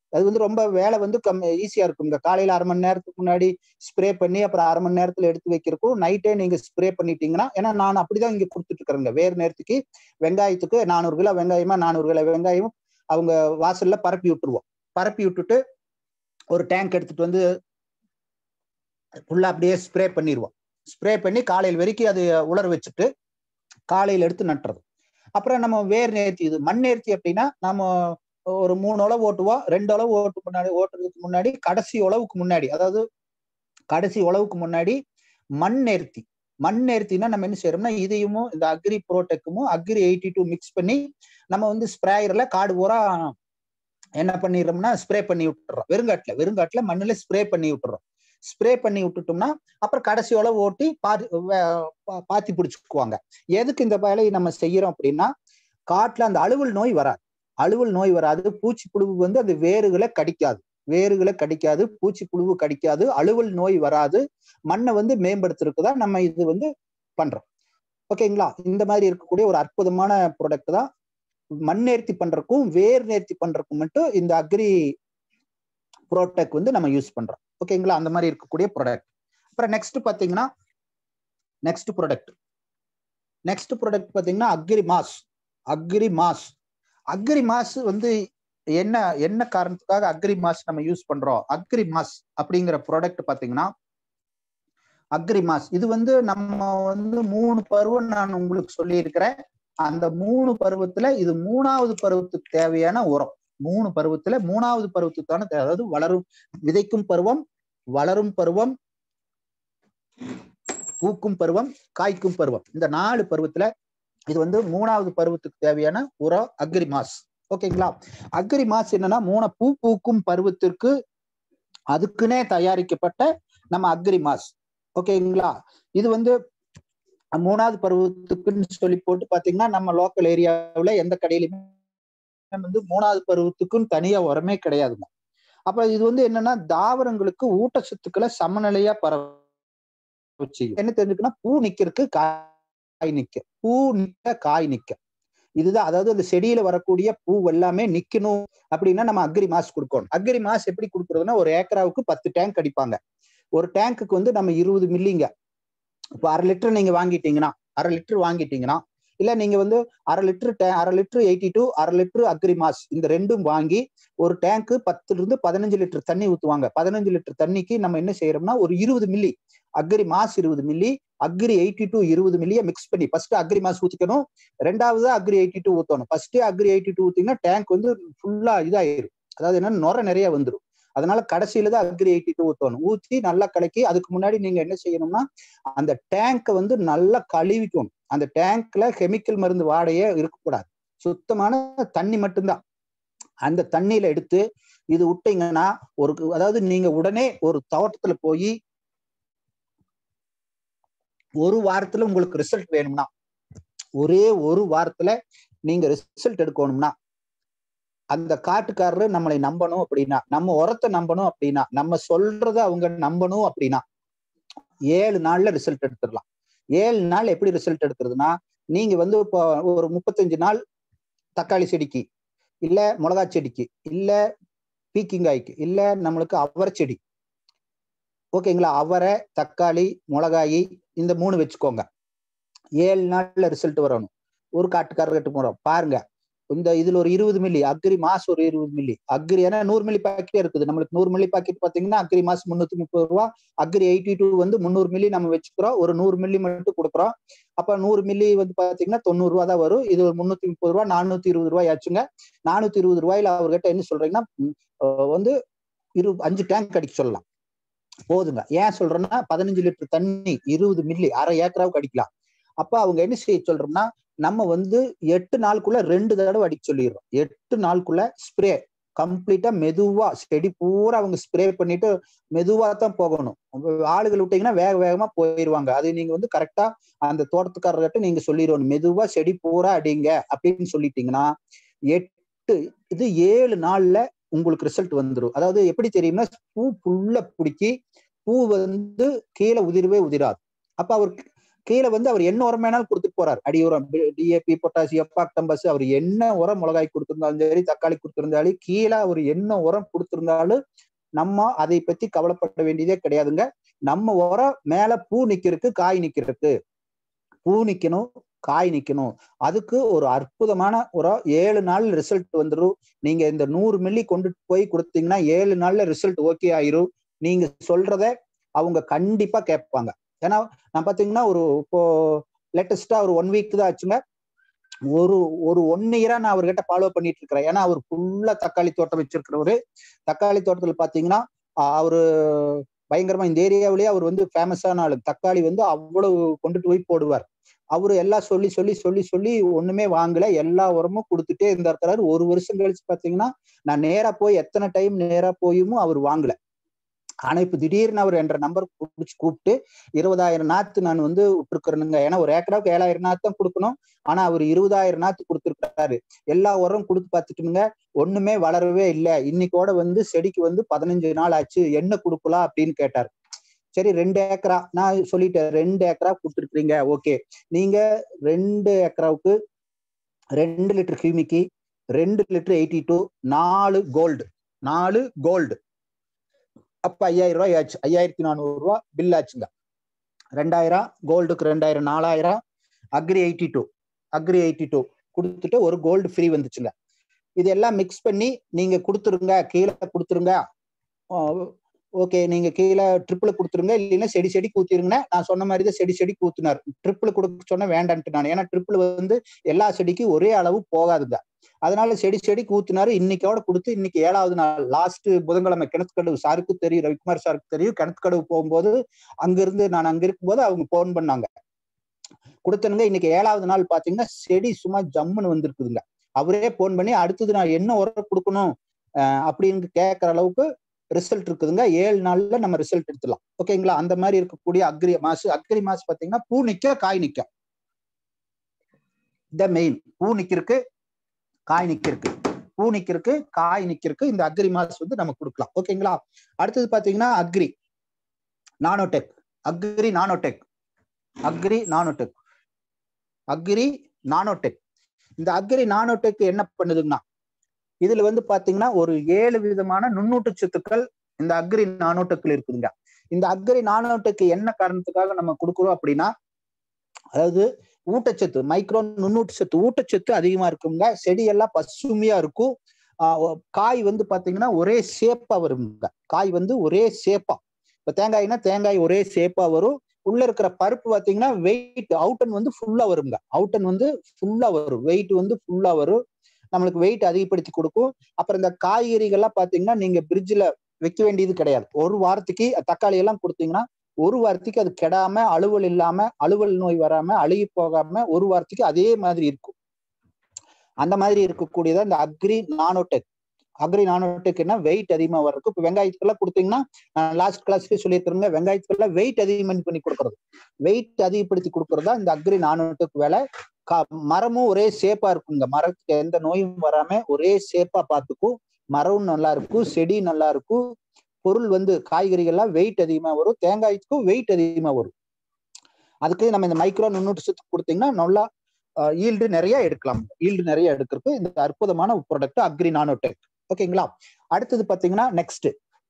அது வந்து ரொம்ப வேலை வந்து கம் ஈஸியா இருக்குங்க காலையில அரை மணி நேரத்துக்கு முன்னாடி ஸ்ப்ரே பண்ணி அப்புறம் அரை மணி நேரத்துல எடுத்து வைக்கிறக்கும் நைட்டே நீங்க ஸ்ப்ரே பண்ணிட்டீங்கன்னா ஏன்னா நான் அப்படிதான் இங்க கொடுத்துட்டு இருக்கிறேங்க வேறு நேரத்துக்கு வெங்காயத்துக்கு நானூறு கிலோ வெங்காயமா நானூறு கிலோ வெங்காயம் அவங்க வாசல்ல பரப்பி விட்டுருவோம் பரப்பி விட்டுட்டு ஒரு டேங்க் எடுத்துட்டு வந்து ஃபுல்லா அப்படியே ஸ்ப்ரே பண்ணிடுவோம் ஸ்ப்ரே பண்ணி காலையில் வரைக்கும் அது உலர வச்சுட்டு காலையில எடுத்து நட்டுறது அப்புறம் நம்ம வேர் நேர்த்தி இது மண் நேர்த்தி அப்படின்னா நம்ம ஒரு மூணு உழவு ஓட்டுவோம் ரெண்டு உழவு ஓட்டு முன்னாடி ஓட்டுறதுக்கு முன்னாடி கடைசி உழவுக்கு முன்னாடி அதாவது கடைசி உழவுக்கு முன்னாடி மண் நேர்த்தி மண் நேர்த்தினா நம்ம என்ன செய்யறோம்னா இதையும் இந்த அக்ரி ப்ரோடெக்கும் அக்ரி எயிட்டி டூ மிக்ஸ் பண்ணி நம்ம வந்து ஸ்ப்ரேயர்ல காடு பூரா என்ன பண்ணிடுறோம்னா ஸ்ப்ரே பண்ணி விட்டுறோம் வெறுங்காட்டுல வெறுங்காட்டுல மண்ணுல ஸ்ப்ரே பண்ணி விட்டுறோம் ஸ்ப்ரே பண்ணி விட்டுட்டோம்னா அப்புறம் கடைசி உழவு ஓட்டி பாதி பாத்தி பிடிச்சுக்குவாங்க எதுக்கு இந்த வேலையை நம்ம செய்யறோம் அப்படின்னா காட்டுல அந்த அலுவல் நோய் வராது அலுவல் நோய் வராது பூச்சி புழுவு வந்து அந்த வேறுகளை கடிக்காது வேறுகளை கடிக்காது பூச்சி புழுவு கடிக்காது அலுவல் நோய் வராது மண்ணை வந்து மேம்படுத்துறதுக்கு தான் நம்ம இது வந்து பண்றோம் ஓகேங்களா இந்த மாதிரி இருக்கக்கூடிய ஒரு அற்புதமான ப்ராடக்ட் தான் மண் நேர்த்தி பண்றதுக்கும் வேர் நேர்த்தி பண்றதுக்கும் மட்டும் இந்த அக்ரி ப்ரோடக்ட் வந்து நம்ம யூஸ் பண்றோம் ஓகேங்களா அந்த மாதிரி இருக்கக்கூடிய ப்ராடக்ட் அப்புறம் நெக்ஸ்ட் பாத்தீங்கன்னா நெக்ஸ்ட் ப்ராடக்ட் நெக்ஸ்ட் ப்ராடக்ட் பாத்தீங்கன்னா agri mass Agri mass Agri mass வந்து என்ன என்ன காரணத்துக்காக அக்ரி மாஸ் நம்ம யூஸ் பண்றோம் அக்ரி மாஸ் அப்படிங்கிற ப்ராடக்ட் பாத்தீங்கன்னா அக்ரி மாஸ் இது வந்து நம்ம வந்து மூணு பருவம் நான் உங்களுக்கு சொல்லி இருக்கிறேன் அந்த மூணு பருவத்துல இது மூணாவது பருவத்துக்கு தேவையான உரம் மூணு பருவத்துல மூணாவது பருவத்துக்கான அதாவது வளரும் விதைக்கும் பருவம் வளரும் பருவம் பூக்கும் பருவம் காய்க்கும் பருவம் இந்த நாலு பருவத்துல இது வந்து மூணாவது பருவத்துக்கு தேவையான உரம் அக்ரி மாஸ் ஓகேங்களா அக்ரி மாஸ் என்னன்னா மூணு பூ பூக்கும் பருவத்திற்கு அதுக்குன்னே தயாரிக்கப்பட்ட நம்ம அக்ரி மாஸ் ஓகேங்களா இது வந்து மூணாவது பருவத்துக்குன்னு சொல்லி போட்டு பாத்தீங்கன்னா நம்ம லோக்கல் ஏரியாவுல எந்த கடையிலுமே வந்து மூணாவது பருவத்துக்குன்னு தனியா உரமே கிடையாதுங்க அப்ப இது வந்து என்னன்னா தாவரங்களுக்கு ஊட்டச்சத்துக்களை சமநிலையா பரவ செய்யும் என்ன தெரிஞ்சுக்கன்னா பூ நிக்கிறதுக்கு காய் நிக்க பூ நிக்க காய் நிக்க இதுதான் அதாவது அந்த செடியில வரக்கூடிய பூ எல்லாமே நிக்கணும் அப்படின்னா நம்ம அக்ரி மாஸ் கொடுக்கணும் அக்ரி மாஸ் எப்படி கொடுக்குறதுன்னா ஒரு ஏக்கராவுக்கு பத்து டேங்க் அடிப்பாங்க ஒரு டேங்க்குக்கு வந்து நம்ம இருபது மில்லிங்க இப்போ அரை லிட்டர் நீங்க வாங்கிட்டீங்கன்னா அரை லிட்டர் வாங்கிட்டீங்கன்னா இல்ல நீங்க வந்து அரை லிட்டர் அரை லிட்டர் எயிட்டி டூ அரை லிட்டர் அக்ரி மாஸ் இந்த ரெண்டும் வாங்கி ஒரு டேங்க்கு பத்துல இருந்து பதினஞ்சு லிட்டர் தண்ணி ஊத்துவாங்க பதினஞ்சு லிட்டர் தண்ணிக்கு நம்ம என்ன செய்யறோம்னா ஒரு இருபது மில்லி அக்ரி மாஸ் இருபது மில்லி அக்ரி எயிட்டி டூ இருபது மில்லியை மிக்ஸ் பண்ணி ஃபர்ஸ்ட் அக்ரி மாஸ் ஊத்திக்கணும் ரெண்டாவது அக்ரி எயிட்டி டூ ஊத்தணும் ஃபர்ஸ்ட் அக்ரி எயிட்டி டூ ஊத்திங்கன்னா டேங்க் வந்து ஃபுல்லா இதாயிரும் அதாவது என்னன்னா நுர நிறைய வந்துடும் அதனால கடைசியில தான் அக்ரி எயிட்டி டூ ஊத்தணும் ஊத்தி நல்லா கலக்கி அதுக்கு முன்னாடி நீங்க என்ன செய்யணும்னா அந்த டேங்கை வந்து நல்லா கழுவிக்கணும் அந்த டேங்க்ல கெமிக்கல் மருந்து வாடையே இருக்கக்கூடாது சுத்தமான தண்ணி மட்டும்தான் அந்த தண்ணியில எடுத்து இது விட்டீங்கன்னா ஒரு அதாவது நீங்க உடனே ஒரு தோட்டத்துல போய் ஒரு வாரத்துல உங்களுக்கு ரிசல்ட் வேணும்னா ஒரே ஒரு வாரத்துல நீங்க ரிசல்ட் எடுக்கணும்னா அந்த காட்டுக்காரரு நம்மளை நம்பணும் அப்படின்னா நம்ம உரத்தை நம்பணும் அப்படின்னா நம்ம சொல்றத அவங்க நம்பணும் அப்படின்னா ஏழு நாள்ல ரிசல்ட் எடுத்துடலாம் ஏழு நாள் எப்படி ரிசல்ட் எடுக்கிறதுனா நீங்க வந்து இப்போ ஒரு முப்பத்தஞ்சு நாள் தக்காளி செடிக்கு இல்ல மிளகா செடிக்கு இல்ல பீக்கிங்காய்க்கு இல்ல நம்மளுக்கு அவரை செடி ஓகேங்களா அவரை தக்காளி மிளகாயி இந்த மூணு வச்சுக்கோங்க ஏழு நாள்ல ரிசல்ட் வரணும் ஒரு காட்டுக்காரர்கிட்ட போறோம் பாருங்க இந்த இதுல ஒரு இருபது மில்லி அக்ரி மாஸ் ஒரு இருபது மில்லி அக்ரி ஏன்னா நூறு மில்லி பாக்கெட் இருக்குது நம்மளுக்கு நூறு மில்லி பாக்கெட் பாத்தீங்கன்னா அக்ரி மாஸ் முன்னூத்தி முப்பது ரூபா அக்ரி எயிட்டி டூ வந்து முந்நூறு மில்லி நம்ம வச்சுக்கிறோம் ஒரு நூறு மில்லி மட்டும் கொடுக்குறோம் அப்ப நூறு மில்லி வந்து பாத்தீங்கன்னா தொண்ணூறு ரூபா தான் வரும் இது ஒரு முன்னூத்தி முப்பது ரூபா நானூத்தி இருபது ரூபாய் ஆச்சுங்க நானூத்தி இருபது ரூபாயில அவர்கிட்ட என்ன சொல்றீங்கன்னா வந்து இரு அஞ்சு டேங்க் அடிக்க சொல்லலாம் போதுங்க ஏன் சொல்றேன்னா பதினஞ்சு லிட்டர் தண்ணி இருபது மில்லி அரை ஏக்கராவுக்கு அடிக்கலாம் அப்ப அவங்க என்ன செய்ய சொல்றோம்னா நம்ம வந்து எட்டு நாளுக்குள்ள ரெண்டு தடவை அடிக்க சொல்லிடுறோம் எட்டு நாளுக்குள்ள ஸ்ப்ரே கம்ப்ளீட்டா மெதுவா செடி பூரா அவங்க ஸ்ப்ரே பண்ணிட்டு மெதுவா தான் போகணும் ஆளுகள் விட்டீங்கன்னா வேக வேகமா போயிடுவாங்க அது நீங்க வந்து கரெக்டா அந்த தோட்டத்துக்காரர்கிட்ட நீங்க சொல்லிடணும் மெதுவா செடி பூரா அடிங்க அப்படின்னு சொல்லிட்டீங்கன்னா எட்டு இது ஏழு நாள்ல உங்களுக்கு ரிசல்ட் வந்துடும் அதாவது எப்படி தெரியும்னா பூ புல்ல பிடிக்கி பூ வந்து கீழே உதிரவே உதிராது அப்ப அவருக்கு கீழே வந்து அவர் என்ன உரம் வேணாலும் கொடுத்துட்டு போறாரு அடி உரம் டிஏபி பொட்டாசியம் பாக்டம்பஸ் அவர் என்ன உரம் மிளகாய் கொடுத்திருந்தாலும் சரி தக்காளி கொடுத்திருந்தாலும் கீழே அவர் என்ன உரம் கொடுத்திருந்தாலும் நம்ம அதை பத்தி கவலைப்பட வேண்டியதே கிடையாதுங்க நம்ம உரம் மேல பூ நிக்கிறதுக்கு காய் நிக்கிறதுக்கு பூ நிக்கணும் காய் நிக்கணும் அதுக்கு ஒரு அற்புதமான உரம் ஏழு நாள் ரிசல்ட் வந்துடும் நீங்க இந்த நூறு மில்லி கொண்டு போய் கொடுத்தீங்கன்னா ஏழு நாள்ல ரிசல்ட் ஓகே ஆயிரும் நீங்க சொல்றத அவங்க கண்டிப்பா கேட்பாங்க ஏன்னா நான் பாத்தீங்கன்னா ஒரு இப்போ லேட்டஸ்டா ஒரு ஒன் வீக் தான் ஆச்சுங்க ஒரு ஒரு ஒன் இயரா நான் அவர்கிட்ட ஃபாலோ பண்ணிட்டு இருக்கிறேன் ஏன்னா அவர் ஃபுல்லா தக்காளி தோட்டம் வச்சிருக்கிறவரு தக்காளி தோட்டத்துல பாத்தீங்கன்னா அவரு பயங்கரமா இந்த ஏரியாவிலேயே அவர் வந்து ஃபேமஸான ஆளு தக்காளி வந்து அவ்வளவு கொண்டுட்டு போய் போடுவார் அவரு எல்லாம் சொல்லி சொல்லி சொல்லி சொல்லி ஒண்ணுமே வாங்கல எல்லா உரமும் கொடுத்துட்டே இருந்தாரு ஒரு வருஷம் கழிச்சு பாத்தீங்கன்னா நான் நேரா போய் எத்தனை டைம் நேரா போயும் அவர் வாங்கல ஆனா இப்ப திடீர்னு அவர் என்ற நம்பர் பிடிச்சி கூப்பிட்டு இருபதாயிரம் நாத்து நான் வந்து விட்டுருக்கிறேனுங்க ஏன்னா ஒரு ஏக்கராவுக்கு ஏழாயிரம் நாத்து தான் கொடுக்கணும் ஆனா அவர் இருபதாயிரம் நாத்து கொடுத்துருக்காரு எல்லா உரம் கொடுத்து பார்த்துட்டுங்க ஒண்ணுமே வளரவே இல்லை இன்னைக்கோட வந்து செடிக்கு வந்து பதினஞ்சு நாள் ஆச்சு என்ன கொடுக்கலாம் அப்படின்னு கேட்டார் சரி ரெண்டு ஏக்கரா நான் சொல்லிட்டேன் ரெண்டு ஏக்கரா கொடுத்துருக்கீங்க ஓகே நீங்க ரெண்டு ஏக்கராவுக்கு ரெண்டு லிட்டர் ஹியூமிக்கி ரெண்டு லிட்டர் எயிட்டி டூ நாலு கோல்டு நாலு கோல்டு அப்ப ஐயாயிரம் ரூபாய் ஆச்சு ஐயாயிரத்தி நானூறு ரூபா பில் ஆச்சுங்க ரெண்டாயிரம் கோல்டுக்கு ரெண்டாயிரம் நாலாயிரம் agri eighty two agri eighty two கொடுத்துட்டு ஒரு கோல்டு ஃப்ரீ வந்துச்சுங்க இதெல்லாம் மிக்ஸ் பண்ணி நீங்க கொடுத்துருங்க கீழே கொடுத்துருங்க ஓகே நீங்க கீழே ட்ரிப்பிள் கொடுத்துருங்க இல்லைன்னா செடி செடி கூத்திருங்க நான் சொன்ன மாதிரி தான் செடி செடி கூத்தினார் ட்ரிப்பிள் கொடுக்க சொன்ன வேண்டான்ட்டு நான் ஏன்னா ட்ரிப்பிள் வந்து எல்லா செடிக்கும் ஒரே அளவு போகாதுங்க அதனால செடி செடி கூத்தினாரு இன்னைக்கோட கொடுத்து இன்னைக்கு ஏழாவது நாள் லாஸ்ட் புதன்கிழமை கிணத்துக்கடவு சாருக்கு தெரியும் ரவிக்குமார் சாருக்கு தெரியும் கிணத்துக்கடவு போகும்போது அங்கிருந்து நான் அங்க இருக்கும்போது அவங்க போன் பண்ணாங்க கொடுத்தனுங்க இன்னைக்கு ஏழாவது நாள் பாத்தீங்கன்னா செடி சும்மா ஜம்முன்னு வந்திருக்குதுங்க அவரே போன் பண்ணி அடுத்தது நான் என்ன உரம் கொடுக்கணும் அப்படின்னு கேட்கற அளவுக்கு ரிசல்ட் இருக்குதுங்க ஏழு நாள்ல நம்ம ரிசல்ட் எடுத்துலாம் ஓகேங்களா அந்த மாதிரி இருக்கக்கூடிய அக்ரி மாசு அக்ரி மாசு பாத்தீங்கன்னா பூ நிக்க காய் நிக்க இந்த மெயின் பூ நிக்கிறதுக்கு காய் நிக்கிறதுக்கு பூ நிக்கிறதுக்கு காய் நிக்கிறதுக்கு இந்த அக்ரி மாஸ் வந்து நம்ம கொடுக்கலாம் ஓகேங்களா அடுத்தது பாத்தீங்கன்னா agri nanotech agri nanotech agri nanotech agri nanotech இந்த அக்ரி நானோடெக் என்ன பண்ணுதுங்கன்னா இதுல வந்து பாத்தீங்கன்னா ஒரு ஏழு விதமான நுண்ணூட்ட சத்துக்கள் இந்த அக்ரி நானோட்டெக்கில் இருக்குதுங்க இந்த அக்ரி நானோட்டெக்கு என்ன காரணத்துக்காக நம்ம கொடுக்குறோம் அப்படின்னா அதாவது ஊட்டச்சத்து மைக்ரோ நுண்ணூட்டச்சத்து ஊட்டச்சத்து அதிகமா இருக்குங்க செடியெல்லாம் பசுமையா இருக்கும் காய் வந்து பாத்தீங்கன்னா ஒரே சேப்பா வருங்க காய் வந்து ஒரே சேப்பா இப்ப தேங்காய்னா தேங்காய் ஒரே சேப்பா வரும் உள்ள இருக்கிற பருப்பு பாத்தீங்கன்னா வெயிட் அவுட்டன் வந்து ஃபுல்லா வருங்க அவுட்டன் வந்து ஃபுல்லா வரும் வெயிட் வந்து ஃபுல்லா வரும் நம்மளுக்கு வெயிட் அதிகப்படுத்தி கொடுக்கும் அப்புறம் இந்த காய்கறிகள்லாம் பாத்தீங்கன்னா நீங்க பிரிட்ஜ்ல வைக்க வேண்டியது கிடையாது ஒரு வாரத்துக்கு தக்காளி எல்லாம் கொடுத்தீங்கன்னா ஒரு வாரத்துக்கு அது கெடாம அலுவல் இல்லாம அலுவல் நோய் வராம அழுகி போகாம ஒரு வாரத்துக்கு அதே மாதிரி இருக்கும் அந்த மாதிரி இருக்கக்கூடியதா இந்த அக்ரி நானோடெக் அக்ரி நானோடெக்னா வெயிட் அதிகமா வர்றதுக்கு இப்போ வெங்காயத்துக்கெல்லாம் கொடுத்தீங்கன்னா நான் லாஸ்ட் கிளாஸ்லேயே சொல்லியிருக்கிறேங்க வெங்காயத்துக்கெல்லாம் வெயிட் அதிகம் பண்ணி கொடுக்கறது வெயிட் அதிகப்படுத்தி கொடுக்கறதா இந்த அக்ரி நானோடெக் வேலை மரமும் ஒரே சேப்பா இருக்குங்க மரத்துக்கு எந்த நோயும் வராம ஒரே சேப்பா பார்த்துக்கும் மரம் நல்லா இருக்கும் செடி நல்லா இருக்கும் பொருள் வந்து காய்கறிகள்லாம் வெயிட் அதிகமா வரும் தேங்காய்க்கும் வெயிட் அதிகமா வரும் அதுக்கு நம்ம இந்த மைக்ரோ நுண்ணூட்டத்து கொடுத்தீங்கன்னா நல்லா ஈல்டு நிறைய எடுக்கலாம் ஈல்டு நிறைய எடுக்கிறதுக்கு இந்த அற்புதமான ப்ராடக்ட் அக்ரி நானோடெக் ஓகேங்களா அடுத்தது பாத்தீங்கன்னா நெக்ஸ்ட்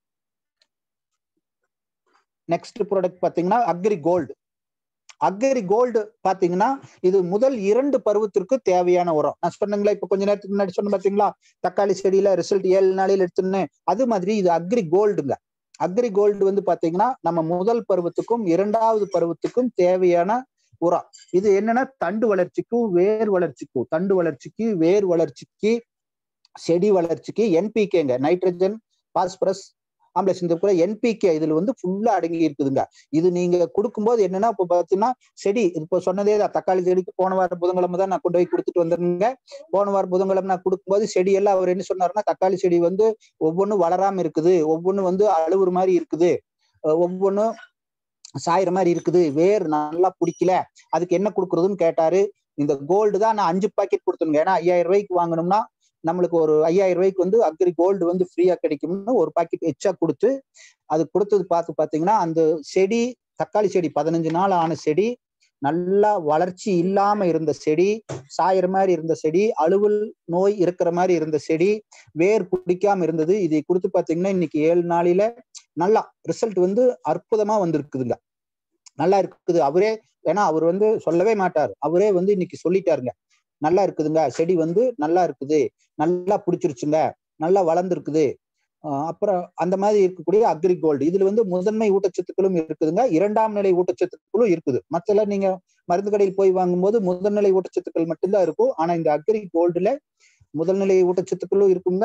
நெக்ஸ்ட் ப்ராடக்ட் பாத்தீங்கன்னா அக்ரி கோல்டு அக்ரி கோல்டு பாத்தீங்கன்னா இது முதல் இரண்டு பருவத்திற்கு தேவையான உரம் நான் சொன்னீங்களா இப்ப கொஞ்ச நேரத்துக்கு முன்னாடி சொன்ன பாத்தீங்களா தக்காளி செடியில ரிசல்ட் ஏழு நாளையில் எடுத்துன்னு அது மாதிரி இது அக்ரி கோல்டுங்க அக்ரி கோல்டு வந்து பாத்தீங்கன்னா நம்ம முதல் பருவத்துக்கும் இரண்டாவது பருவத்துக்கும் தேவையான உரம் இது என்னன்னா தண்டு வளர்ச்சிக்கும் வேர் வளர்ச்சிக்கும் தண்டு வளர்ச்சிக்கு வேர் வளர்ச்சிக்கு செடி வளர்ச்சிக்கு என்பிகேங்க நைட்ரஜன் பாஸ்பரஸ் ஆம்பளஸ் இந்த கூட என்பிகே இதுல வந்து ஃபுல்லா அடங்கி இருக்குதுங்க இது நீங்க கொடுக்கும்போது என்னன்னா இப்போ பாத்தீங்கன்னா செடி இப்போ சொன்னதே தான் தக்காளி செடிக்கு போன வாரம் புதன்கிழமை தான் நான் கொண்டு போய் கொடுத்துட்டு வந்திருந்தேங்க போன வாரம் புதன்கிழமை நான் கொடுக்கும்போது செடி எல்லாம் அவர் என்ன சொன்னாருன்னா தக்காளி செடி வந்து ஒவ்வொன்றும் வளராம இருக்குது ஒவ்வொன்றும் வந்து அழுவுற மாதிரி இருக்குது ஒவ்வொன்றும் சாயிற மாதிரி இருக்குது வேர் நல்லா பிடிக்கல அதுக்கு என்ன கொடுக்குறதுன்னு கேட்டாரு இந்த கோல்டு தான் நான் அஞ்சு பாக்கெட் கொடுத்துருங்க ஏன்னா ஐயாயிரம் ரூபாய்க்கு வாங்கணும்னா நம்மளுக்கு ஒரு ஐயாயிரம் ரூபாய்க்கு வந்து அக்ரி கோல்டு வந்து ஃப்ரீயா கிடைக்கும்னு ஒரு பாக்கெட் எச்சா கொடுத்து அது கொடுத்தது பார்த்து பாத்தீங்கன்னா அந்த செடி தக்காளி செடி பதினஞ்சு நாள் ஆன செடி நல்லா வளர்ச்சி இல்லாம இருந்த செடி சாயிற மாதிரி இருந்த செடி அலுவல் நோய் இருக்கிற மாதிரி இருந்த செடி வேர் பிடிக்காம இருந்தது இதை கொடுத்து பாத்தீங்கன்னா இன்னைக்கு ஏழு நாளில நல்லா ரிசல்ட் வந்து அற்புதமா வந்திருக்குதுங்க நல்லா இருக்குது அவரே ஏன்னா அவர் வந்து சொல்லவே மாட்டார் அவரே வந்து இன்னைக்கு சொல்லிட்டாருங்க நல்லா இருக்குதுங்க செடி வந்து நல்லா இருக்குது நல்லா பிடிச்சிருச்சுங்க நல்லா வளர்ந்துருக்குது அப்புறம் அந்த மாதிரி இருக்கக்கூடிய அக்ரி கோல்டு இதுல வந்து முதன்மை ஊட்டச்சத்துக்களும் இருக்குதுங்க இரண்டாம் நிலை ஊட்டச்சத்துக்களும் இருக்குது மற்ற நீங்க மருந்து கடையில் போய் வாங்கும்போது முதல்நிலை ஊட்டச்சத்துக்கள் மட்டும்தான் இருக்கும் ஆனா இந்த அக்ரி கோல்டுல முதல்நிலை ஊட்டச்சத்துக்களும் இருக்குங்க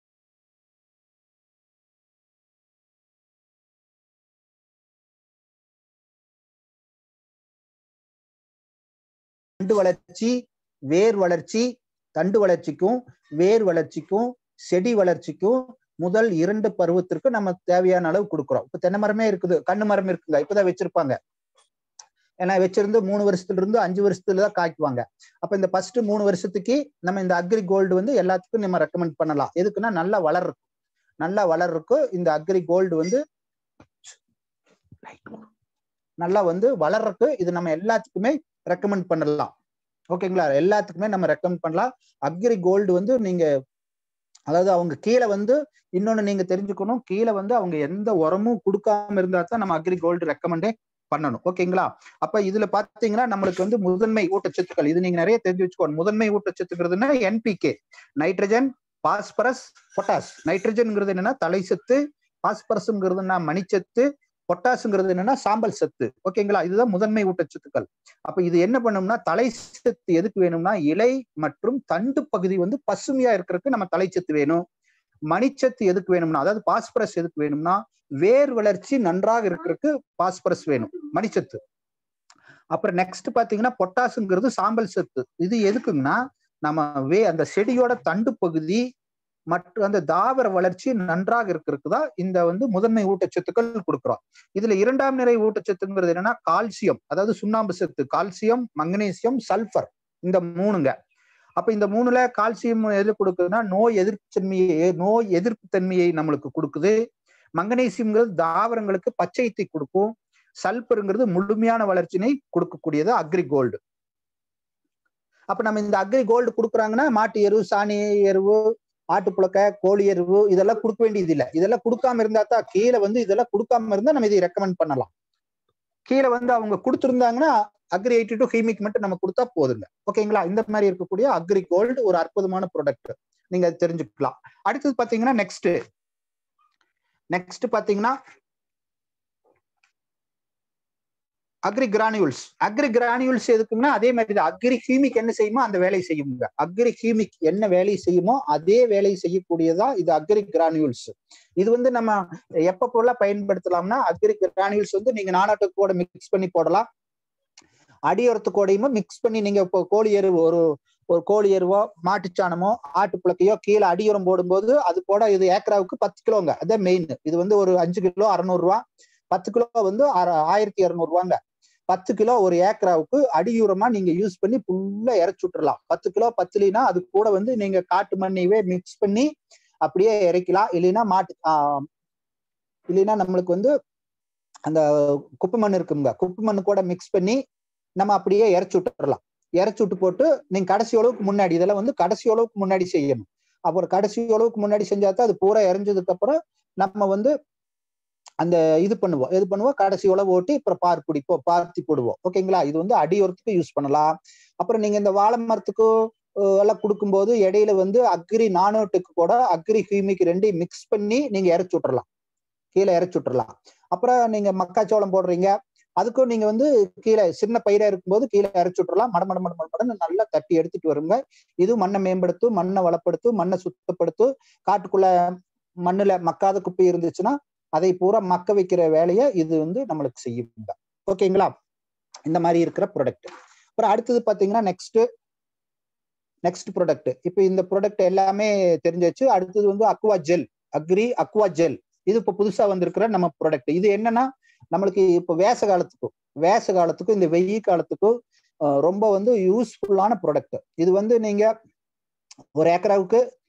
தண்டு வளர்ச்சி வேர் வளர்ச்சி தண்டு வளர்ச்சிக்கும் வேர் வளர்ச்சிக்கும் செடி வளர்ச்சிக்கும் முதல் இரண்டு பருவத்திற்கு நம்ம தேவையான அளவு கொடுக்குறோம் இப்ப தென்னை மரமே இருக்குது கண்ணு மரம் இருக்குங்க இப்பதான் வச்சிருப்பாங்க ஏன்னா வச்சிருந்து மூணு வருஷத்துல இருந்து அஞ்சு வருஷத்துல தான் காய்க்குவாங்க அப்ப இந்த ஃபர்ஸ்ட் மூணு வருஷத்துக்கு நம்ம இந்த அக்ரி கோல்டு வந்து எல்லாத்துக்கும் நம்ம ரெக்கமெண்ட் பண்ணலாம் எதுக்குன்னா நல்லா வளர்றதுக்கு நல்லா வளர்றதுக்கு இந்த அக்ரி கோல்டு வந்து நல்லா வந்து வளர்றதுக்கு இது நம்ம எல்லாத்துக்குமே ரெக்கமெண்ட் பண்ணலாம் ஓகேங்களா எல்லாத்துக்குமே நம்ம ரெக்கமெண்ட் பண்ணலாம் அக்ரி கோல்டு வந்து நீங்க அதாவது அவங்க கீழே வந்து இன்னொன்னு நீங்க தெரிஞ்சுக்கணும் கீழே வந்து அவங்க எந்த உரமும் கொடுக்காம இருந்தா தான் நம்ம அக்ரி கோல்டு ரெக்கமெண்டே பண்ணணும் ஓகேங்களா அப்ப இதுல பாத்தீங்கன்னா நம்மளுக்கு வந்து முதன்மை ஊட்டச்சத்துக்கள் இது நீங்க நிறைய தெரிஞ்சு வச்சுக்கோங்க முதன்மை ஊட்டச்சத்துக்கிறதுனா என்பிகே நைட்ரஜன் பாஸ்பரஸ் பொட்டாஸ் நைட்ரஜன்ங்கிறது என்னன்னா தலை சத்து பாஸ்பரஸ்ங்கிறதுனா மணிச்சத்து பொட்டாசுங்கிறது என்னன்னா சாம்பல் சத்து ஓகேங்களா இதுதான் முதன்மை ஊட்டச்சத்துக்கள் அப்ப இது என்ன பண்ணும்னா தலை சத்து எதுக்கு வேணும்னா இலை மற்றும் தண்டு பகுதி வந்து பசுமையா இருக்கிறதுக்கு நம்ம தலைச்சத்து வேணும் மணிச்சத்து எதுக்கு வேணும்னா அதாவது பாஸ்பரஸ் எதுக்கு வேணும்னா வேர் வளர்ச்சி நன்றாக இருக்கிறதுக்கு பாஸ்பரஸ் வேணும் மணிச்சத்து அப்புறம் நெக்ஸ்ட் பாத்தீங்கன்னா பொட்டாசுங்கிறது சாம்பல் சத்து இது எதுக்குங்கன்னா நம்ம வே அந்த செடியோட தண்டு பகுதி மற்றும் அந்த தாவர வளர்ச்சி நன்றாக இருக்கிறதுக்கு தான் இந்த வந்து முதன்மை ஊட்டச்சத்துக்கள் கொடுக்குறோம் இதுல இரண்டாம் நிலை ஊட்டச்சத்துங்கிறது என்னன்னா கால்சியம் அதாவது சுண்ணாம்பு சத்து கால்சியம் மங்கனீசியம் சல்பர் இந்த மூணுங்க அப்ப இந்த மூணுல கால்சியம் எது கொடுக்குதுன்னா நோய் எதிர்ப்பு தன்மையை நோய் எதிர்ப்பு தன்மையை நம்மளுக்கு கொடுக்குது மங்கனீசியம்ங்கிறது தாவரங்களுக்கு பச்சையத்தை கொடுக்கும் சல்பருங்கிறது முழுமையான வளர்ச்சினை கொடுக்கக்கூடியது அக்ரி கோல்டு அப்ப நம்ம இந்த அக்ரி கோல்டு கொடுக்குறாங்கன்னா மாட்டு எருவு சாணி எருவு ஆட்டுப்புழக்க கோழி எருவு இதெல்லாம் கொடுக்க வேண்டியது இல்லை இதெல்லாம் கொடுக்காம இருந்தா தான் கீழே வந்து இதெல்லாம் கொடுக்காம இருந்தா நம்ம இதை ரெக்கமெண்ட் பண்ணலாம் கீழே வந்து அவங்க கொடுத்துருந்தாங்கன்னா அக்ரி எயிட்டி டு ஹீமிக் மட்டும் நம்ம கொடுத்தா போதுங்க ஓகேங்களா இந்த மாதிரி இருக்கக்கூடிய அக்ரி கோல்டு ஒரு அற்புதமான ப்ராடக்ட் நீங்க தெரிஞ்சுக்கலாம் அடுத்தது பாத்தீங்கன்னா நெக்ஸ்ட் நெக்ஸ்ட் பாத்தீங்கன்னா அக்ரி கிரானியூல்ஸ் அக்ரி கிரானியூல்ஸ் எதுக்குன்னா அதே மாதிரி தான் அக்ரி ஹீமிக் என்ன செய்யுமோ அந்த வேலையை செய்யுங்க அக்ரி ஹீமிக் என்ன வேலையை செய்யுமோ அதே வேலையை செய்யக்கூடியதா இது அக்ரி கிரானியூல்ஸ் இது வந்து நம்ம எப்ப போல பயன்படுத்தலாம்னா அக்ரி கிரானியூல்ஸ் வந்து நீங்க நானாட்டு கூட மிக்ஸ் பண்ணி போடலாம் அடியோரத்து கூடையுமே மிக்ஸ் பண்ணி நீங்க இப்போ கோழி எருவு ஒரு ஒரு கோழி எருவோ மாட்டுச்சாணமோ ஆட்டு புழக்கையோ கீழே அடியோரம் போடும்போது அது கூட இது ஏக்கராவுக்கு பத்து கிலோங்க அதான் மெயின் இது வந்து ஒரு அஞ்சு கிலோ அறுநூறு ரூபா பத்து கிலோ வந்து ஆயிரத்தி இரநூறு ரூபாங்க பத்து கிலோ ஒரு ஏக்கராவுக்கு அடியுரமா நீங்க யூஸ் பண்ணி ஃபுல்லா இறச்சி விட்டுறலாம் பத்து கிலோ பத்துலினா அது கூட வந்து நீங்க காட்டு மண்ணையவே மிக்ஸ் பண்ணி அப்படியே இறைக்கலாம் இல்லைன்னா மாட்டு ஆஹ் இல்லைன்னா நம்மளுக்கு வந்து அந்த குப்பை மண் இருக்குங்க குப்பை மண் கூட மிக்ஸ் பண்ணி நம்ம அப்படியே இறச்சி விட்டுறலாம் இறச்சி விட்டு போட்டு நீங்க கடைசி அளவுக்கு முன்னாடி இதெல்லாம் வந்து கடைசி அளவுக்கு முன்னாடி செய்யணும் அப்புறம் கடைசி அளவுக்கு முன்னாடி செஞ்சா தான் அது பூரா இறஞ்சதுக்கு அப்புறம் நம்ம வந்து அந்த இது பண்ணுவோம் இது பண்ணுவோம் கடைசி உழவு ஓட்டி அப்புறம் பார் பிடிப்போம் பார்த்தி போடுவோம் ஓகேங்களா இது வந்து அடியோரத்துக்கு யூஸ் பண்ணலாம் அப்புறம் நீங்க இந்த வாழை மரத்துக்கு எல்லாம் கொடுக்கும்போது இடையில வந்து அக்ரி நானோட்டுக்கு கூட அக்ரி ஹியூமிக் ரெண்டையும் மிக்ஸ் பண்ணி நீங்க இறச்சி விட்டுறலாம் கீழே இறச்சி விட்டுறலாம் அப்புறம் நீங்க மக்காச்சோளம் போடுறீங்க அதுக்கும் நீங்க வந்து கீழே சின்ன பயிரா இருக்கும்போது கீழே இறச்சி விட்டுறலாம் மட மட மட மடன்னு நல்லா தட்டி எடுத்துட்டு வருங்க இது மண்ணை மேம்படுத்தும் மண்ணை வளப்படுத்தும் மண்ணை சுத்தப்படுத்தும் காட்டுக்குள்ள மண்ணுல மக்காத குப்பை இருந்துச்சுன்னா அதை பூரா மக்க வைக்கிற வேலையை இது வந்து நம்மளுக்கு செய்யுங்க ஓகேங்களா இந்த மாதிரி இருக்கிற ப்ராடக்ட் அப்புறம் அடுத்தது பாத்தீங்கன்னா நெக்ஸ்ட் நெக்ஸ்ட் ப்ராடக்ட் இப்போ இந்த ப்ராடக்ட் எல்லாமே தெரிஞ்சாச்சு அடுத்தது வந்து aqua gel agri aqua gel இது இப்போ புதுசா வந்திருக்கிற நம்ம ப்ராடக்ட் இது என்னன்னா நம்மளுக்கு இப்போ வேச காலத்துக்கும் வேச காலத்துக்கும் இந்த வெயில் காலத்துக்கும் ரொம்ப வந்து யூஸ்ஃபுல்லான ப்ராடக்ட் இது வந்து நீங்க ஒரு ஏக்கராவுக்கு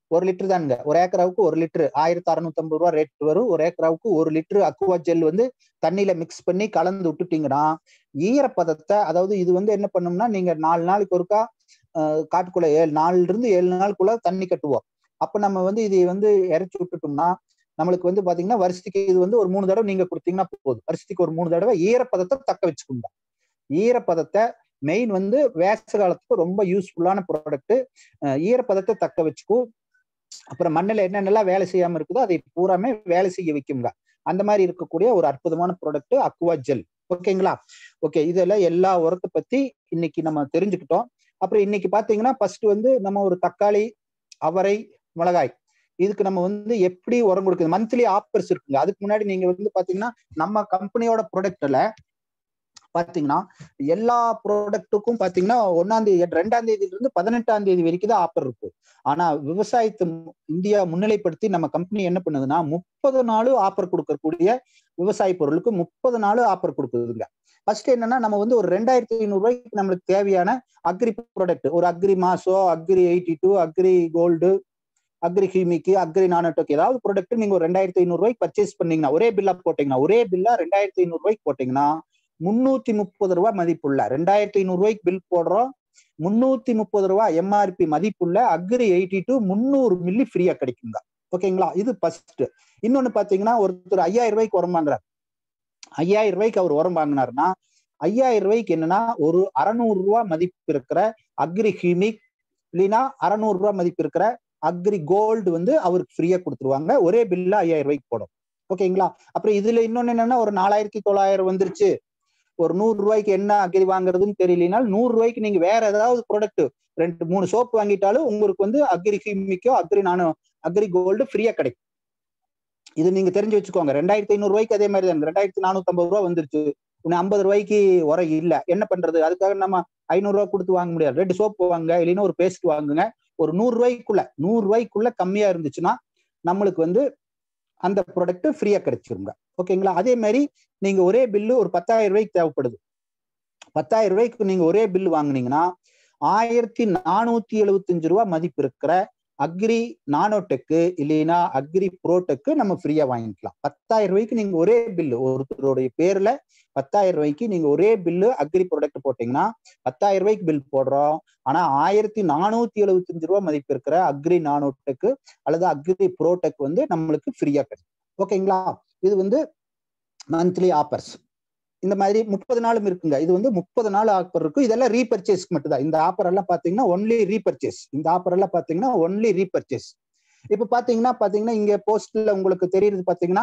ஒரு லிட்டர் தானுங்க ஒரு ஏக்கராவுக்கு ஒரு லிட்டர் ஆயிரத்தி அறுநூத்தி ஐம்பது ரூபா ரேட் வரும் ஒரு ஏக்கராவுக்கு ஒரு லிட்டர் அக்குவா ஜெல் வந்து தண்ணியில மிக்ஸ் பண்ணி கலந்து விட்டுட்டீங்கன்னா ஈரப்பதத்தை அதாவது இது வந்து என்ன பண்ணும்னா நீங்க நாலு நாளைக்கு ஒருக்கா காட்டுக்குள்ள ஏழு நாலுல இருந்து ஏழு நாளுக்குள்ள தண்ணி கட்டுவோம் அப்ப நம்ம வந்து இதை வந்து இறைச்சி விட்டுட்டோம்னா நம்மளுக்கு வந்து பாத்தீங்கன்னா வருஷத்துக்கு இது வந்து ஒரு மூணு தடவை நீங்க கொடுத்தீங்கன்னா போதும் வருஷத்துக்கு ஒரு மூணு தடவை ஈரப்பதத்தை தக்க வச்சுக்கோங்க ஈரப்பதத்தை மெயின் வந்து வேச காலத்துக்கு ரொம்ப யூஸ்ஃபுல்லான ப்ராடக்ட் ஈரப்பதத்தை தக்க வச்சுக்கும் அப்புறம் மண்ணில் என்னென்னலாம் வேலை செய்யாம இருக்குதோ அதை பூராமே வேலை செய்ய வைக்குங்க அந்த மாதிரி இருக்கக்கூடிய ஒரு அற்புதமான ப்ராடக்ட் அக்வா ஜெல் ஓகேங்களா ஓகே இதுல எல்லா உரத்தை பத்தி இன்னைக்கு நம்ம தெரிஞ்சுக்கிட்டோம் அப்புறம் இன்னைக்கு பாத்தீங்கன்னா ஃபர்ஸ்ட் வந்து நம்ம ஒரு தக்காளி அவரை மிளகாய் இதுக்கு நம்ம வந்து எப்படி உரம் கொடுக்குது மந்த்லி ஆஃபர்ஸ் இருக்குங்க அதுக்கு முன்னாடி நீங்க வந்து பாத்தீங்கன்னா நம்ம கம்பெனியோட ப்ராடக்ட்ல பாத்தீங்கன்னா எல்லா ப்ராடக்ட்டுக்கும் பாத்தீங்கன்னா ஒன்னாம் தேதி ரெண்டாம் தேதியில இருந்து பதினெட்டாம் தேதி வரைக்கும் தான் ஆஃபர் இருக்கு ஆனா விவசாயத்தை இந்தியா முன்னிலைப்படுத்தி நம்ம கம்பெனி என்ன பண்ணுதுன்னா முப்பது நாள் ஆஃபர் கொடுக்கக்கூடிய விவசாய பொருளுக்கு முப்பது நாள் ஆஃபர் கொடுக்குதுங்க ஃபர்ஸ்ட் என்னன்னா நம்ம வந்து ஒரு ரெண்டாயிரத்தி ஐநூறு ரூபாய்க்கு நம்மளுக்கு தேவையான அக்ரி ப்ராடக்ட் ஒரு அக்ரி மாசோ agri eighty two agri gold agri humic agri நானோட்டோக்கு ஏதாவது ப்ராடக்ட் நீங்க ஒரு ரெண்டாயிரத்தி ஐநூறு ரூபாய்க்கு பர்ச்சேஸ் பண்ணீங்கன்னா ஒரே பில்லா போட்டீங்கன்னா ஒரே பில்லா ரெண்டாயிரத்தி ஐநூறு ரூபாய்க்கு போட்டீங்கன்னா முன்னூத்தி முப்பது ரூபாய் மதிப்புள்ள ரெண்டாயிரத்தி ஐநூறு ரூபாய்க்கு பில் போடுறோம் முன்னூத்தி முப்பது ரூபாய் எம்ஆர்பி மதிப்புள்ள அக்ரி எயிட்டி டூ முந்நூறு மில்லி ஃப்ரீயா கிடைக்குங்க ஓகேங்களா இது ஃபர்ஸ்ட் இன்னொன்னு பாத்தீங்கன்னா ஒருத்தர் ஐயாயிரம் ரூபாய்க்கு உரம் வாங்குறாரு ஐயாயிரம் ரூபாய்க்கு அவர் உரம் வாங்கினாருன்னா ஐயாயிரம் ரூபாய்க்கு என்னன்னா ஒரு அறநூறு ரூபாய் மதிப்பு இருக்கிற அக்ரி ஹிமிக் இல்லைன்னா அறநூறு ரூபாய் மதிப்பு இருக்கிற அக்ரி கோல்டு வந்து அவருக்கு ஃப்ரீயா கொடுத்துருவாங்க ஒரே பில்ல ஐயாயிரம் ரூபாய்க்கு போடும் ஓகேங்களா அப்புறம் இதுல இன்னொன்னு என்னன்னா ஒரு நாலாயிரத்தி தொள்ளாயிரம் வந்துருச்சு ஒரு நூறு ரூபாய்க்கு என்ன அக்ரி வாங்குறதுன்னு தெரியலனால் நூறு ரூபாய்க்கு நீங்க வேற ஏதாவது ப்ராடக்ட் ரெண்டு மூணு சோப்பு வாங்கிட்டாலும் உங்களுக்கு வந்து அக்ரி ஹிமிக்கோ அக்ரி நானும் அக்ரி கோல்டு ஃப்ரீயா கிடைக்கும் இது நீங்க தெரிஞ்சு வச்சுக்கோங்க ரெண்டாயிரத்தி ஐநூறு ரூபாய்க்கு அதே மாதிரி தான் ரெண்டாயிரத்தி நானூத்தி ஐம்பது ரூபா வந்துருச்சு இன்னும் ஐம்பது ரூபாய்க்கு உரம் இல்ல என்ன பண்றது அதுக்காக நம்ம ஐநூறு ரூபாய் கொடுத்து வாங்க முடியாது ரெண்டு சோப்பு வாங்க இல்லைன்னா ஒரு பேஸ்ட் வாங்குங்க ஒரு நூறு ரூபாய்க்குள்ள நூறு ரூபாய்க்குள்ள கம்மியா இருந்துச்சுன்னா நம்மளுக்கு வந்து அந்த ப்ராடக்ட் ஃப்ரீயா கிடைச்சிருங்க ஓகேங்களா அதே மாதிரி நீங்க ஒரே பில்லு ஒரு பத்தாயிரம் ரூபாய்க்கு தேவைப்படுது பத்தாயிரம் ரூபாய்க்கு நீங்க ஒரே பில்லு வாங்குனீங்கன்னா ஆயிரத்தி நானூத்தி எழுபத்தஞ்சு ரூபா மதிப்பு இருக்கிற அக்ரி நானோடெக்கு இல்லைன்னா அக்ரி ப்ரோடெக்கு நம்ம ஃப்ரீயா வாங்கிக்கலாம் பத்தாயிரம் ரூபாய்க்கு நீங்க ஒரே பில்லு ஒருத்தருடைய பேர்ல பத்தாயிரம் ரூபாய்க்கு நீங்க ஒரே பில்லு அக்ரி ப்ராடக்ட் போட்டீங்கன்னா பத்தாயிரம் ரூபாய்க்கு பில் போடுறோம் ஆனா ஆயிரத்தி நானூத்தி எழுபத்தஞ்சு ரூபா மதிப்பு இருக்கிற அக்ரி நானோடெக்கு அல்லது அக்ரி ப்ரோடெக் வந்து நம்மளுக்கு ஃப்ரீயா கிடைக்கும் ஓகேங்களா இது வந்து மந்த்லி ஆஃபர்ஸ் இந்த மாதிரி முப்பது நாளும் இருக்குங்க இது வந்து முப்பது நாள் ஆஃபர் இருக்கும் இதெல்லாம் ரீபர்ச்சேஸ்க்கு மட்டும் தான் இந்த ஆஃபர் எல்லாம் பாத்தீங்கன்னா ஒன்லி ரீபர்ச்சேஸ் இந்த ஆஃபர் எல்லாம் பாத்தீங்கன்னா ஒன்லி ரீபர்ச்சேஸ் இப்ப பாத்தீங்கன்னா பாத்தீங்கன்னா இங்க போஸ்ட்ல உங்களுக்கு தெரியுது பாத்தீங்கன்னா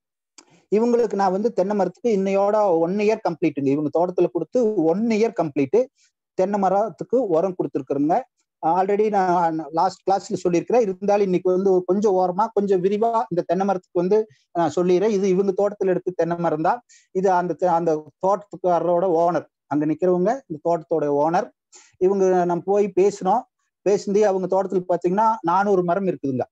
இவங்களுக்கு நான் வந்து தென்னை மரத்துக்கு இன்னையோட ஒன் இயர் கம்ப்ளீட்டுங்க இவங்க தோட்டத்துல கொடுத்து ஒன் இயர் கம்ப்ளீட்டு தென்னை மரத்துக்கு உரம் கொடுத்துருக்குறேங்க ஆல்ரெடி நான் லாஸ்ட் கிளாஸ்ல சொல்லியிருக்கிறேன் இருந்தாலும் இன்னைக்கு வந்து கொஞ்சம் ஓரமா கொஞ்சம் விரிவா இந்த தென்னை மரத்துக்கு வந்து நான் சொல்லிடுறேன் இது இவங்க தோட்டத்துல எடுத்து தென்னை மரம் தான் இது அந்த அந்த தோட்டத்துக்காரரோட ஓனர் அங்க நிக்கிறவங்க இந்த தோட்டத்தோட ஓனர் இவங்க நம்ம போய் பேசினோம் பேசிந்து அவங்க தோட்டத்துல பாத்தீங்கன்னா நானூறு மரம் இருக்குதுங்க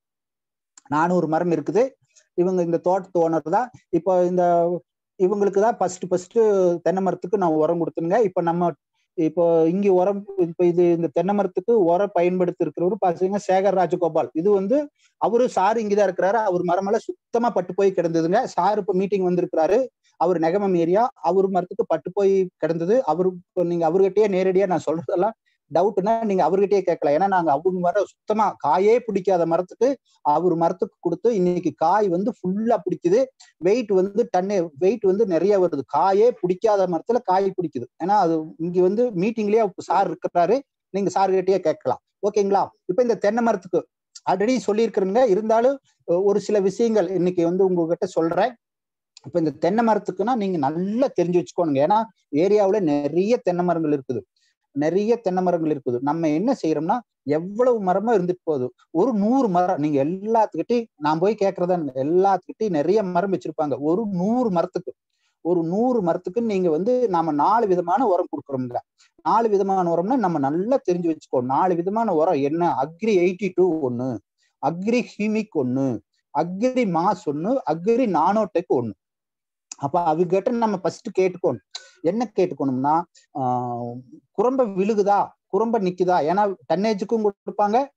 நானூறு மரம் இருக்குது இவங்க இந்த தோட்டத்து ஓனர் தான் இப்போ இந்த இவங்களுக்கு தான் ஃபர்ஸ்ட் ஃபர்ஸ்ட் தென்னை மரத்துக்கு நான் உரம் கொடுத்துருங்க இப்போ நம்ம இப்போ இங்க உரம் இப்ப இது இந்த தென்னை மரத்துக்கு உரம் பயன்படுத்தி இருக்கிறவரு பாத்தீங்கன்னா சேகர் ராஜகோபால் இது வந்து அவரு சார் இங்கதான் இருக்கிறாரு அவர் மரமெல்லாம் சுத்தமா பட்டு போய் கிடந்ததுங்க சார் இப்ப மீட்டிங் வந்திருக்கிறாரு அவர் நெகமம் ஏரியா அவர் மரத்துக்கு பட்டு போய் கிடந்தது அவரு நீங்க அவர்கிட்டயே நேரடியா நான் சொல்றதெல்லாம் டவுட்னா நீங்க அவர்கிட்டயே கேட்கலாம் ஏன்னா நாங்க அவங்க மரம் சுத்தமா காயே பிடிக்காத மரத்துக்கு அவர் மரத்துக்கு கொடுத்து இன்னைக்கு காய் வந்து ஃபுல்லா பிடிக்குது வெயிட் வந்து டன்னு வெயிட் வந்து நிறைய வருது காயே பிடிக்காத மரத்துல காய் பிடிக்குது ஏன்னா அது இங்க வந்து மீட்டிங்லயே சார் இருக்கிறாரு நீங்க சார் கிட்டயே கேட்கலாம் ஓகேங்களா இப்ப இந்த தென்னை மரத்துக்கு ஆல்ரெடி சொல்லியிருக்கிறேங்க இருந்தாலும் ஒரு சில விஷயங்கள் இன்னைக்கு வந்து உங்ககிட்ட சொல்றேன் இப்ப இந்த தென்னை மரத்துக்குன்னா நீங்க நல்லா தெரிஞ்சு வச்சுக்கோணுங்க ஏன்னா ஏரியாவுல நிறைய தென்னை மரங்கள் இருக்குது நிறைய தென்னை மரங்கள் இருக்குது நம்ம என்ன செய்யறோம்னா எவ்வளவு மரமா இருந்துட்டு போகுது ஒரு நூறு மரம் நீங்க எல்லாத்துக்கிட்டையும் நான் போய் கேட்கறதா எல்லாத்துக்கிட்டையும் நிறைய மரம் வச்சிருப்பாங்க ஒரு நூறு மரத்துக்கு ஒரு நூறு மரத்துக்கு நீங்க வந்து நாம நாலு விதமான உரம் கொடுக்குறோம்ல நாலு விதமான உரம்னா நம்ம நல்லா தெரிஞ்சு வச்சுக்கோ நாலு விதமான உரம் என்ன அக்ரி எயிட்டி டூ ஒண்ணு அக்ரி ஹீமிக் ஒண்ணு அக்ரி மாஸ் ஒண்ணு அக்ரி நானோடெக் ஒண்ணு அப்ப அவகிட்ட நம்ம ஃபர்ஸ்ட் கேட்டுக்கணும் என்ன கேட்டுக்கணும்னா ஆஹ் குரம்ப விழுகுதா குரம்ப நிக்குதா ஏன்னா டன்னேஜுக்கும் கொடுப்பாங்க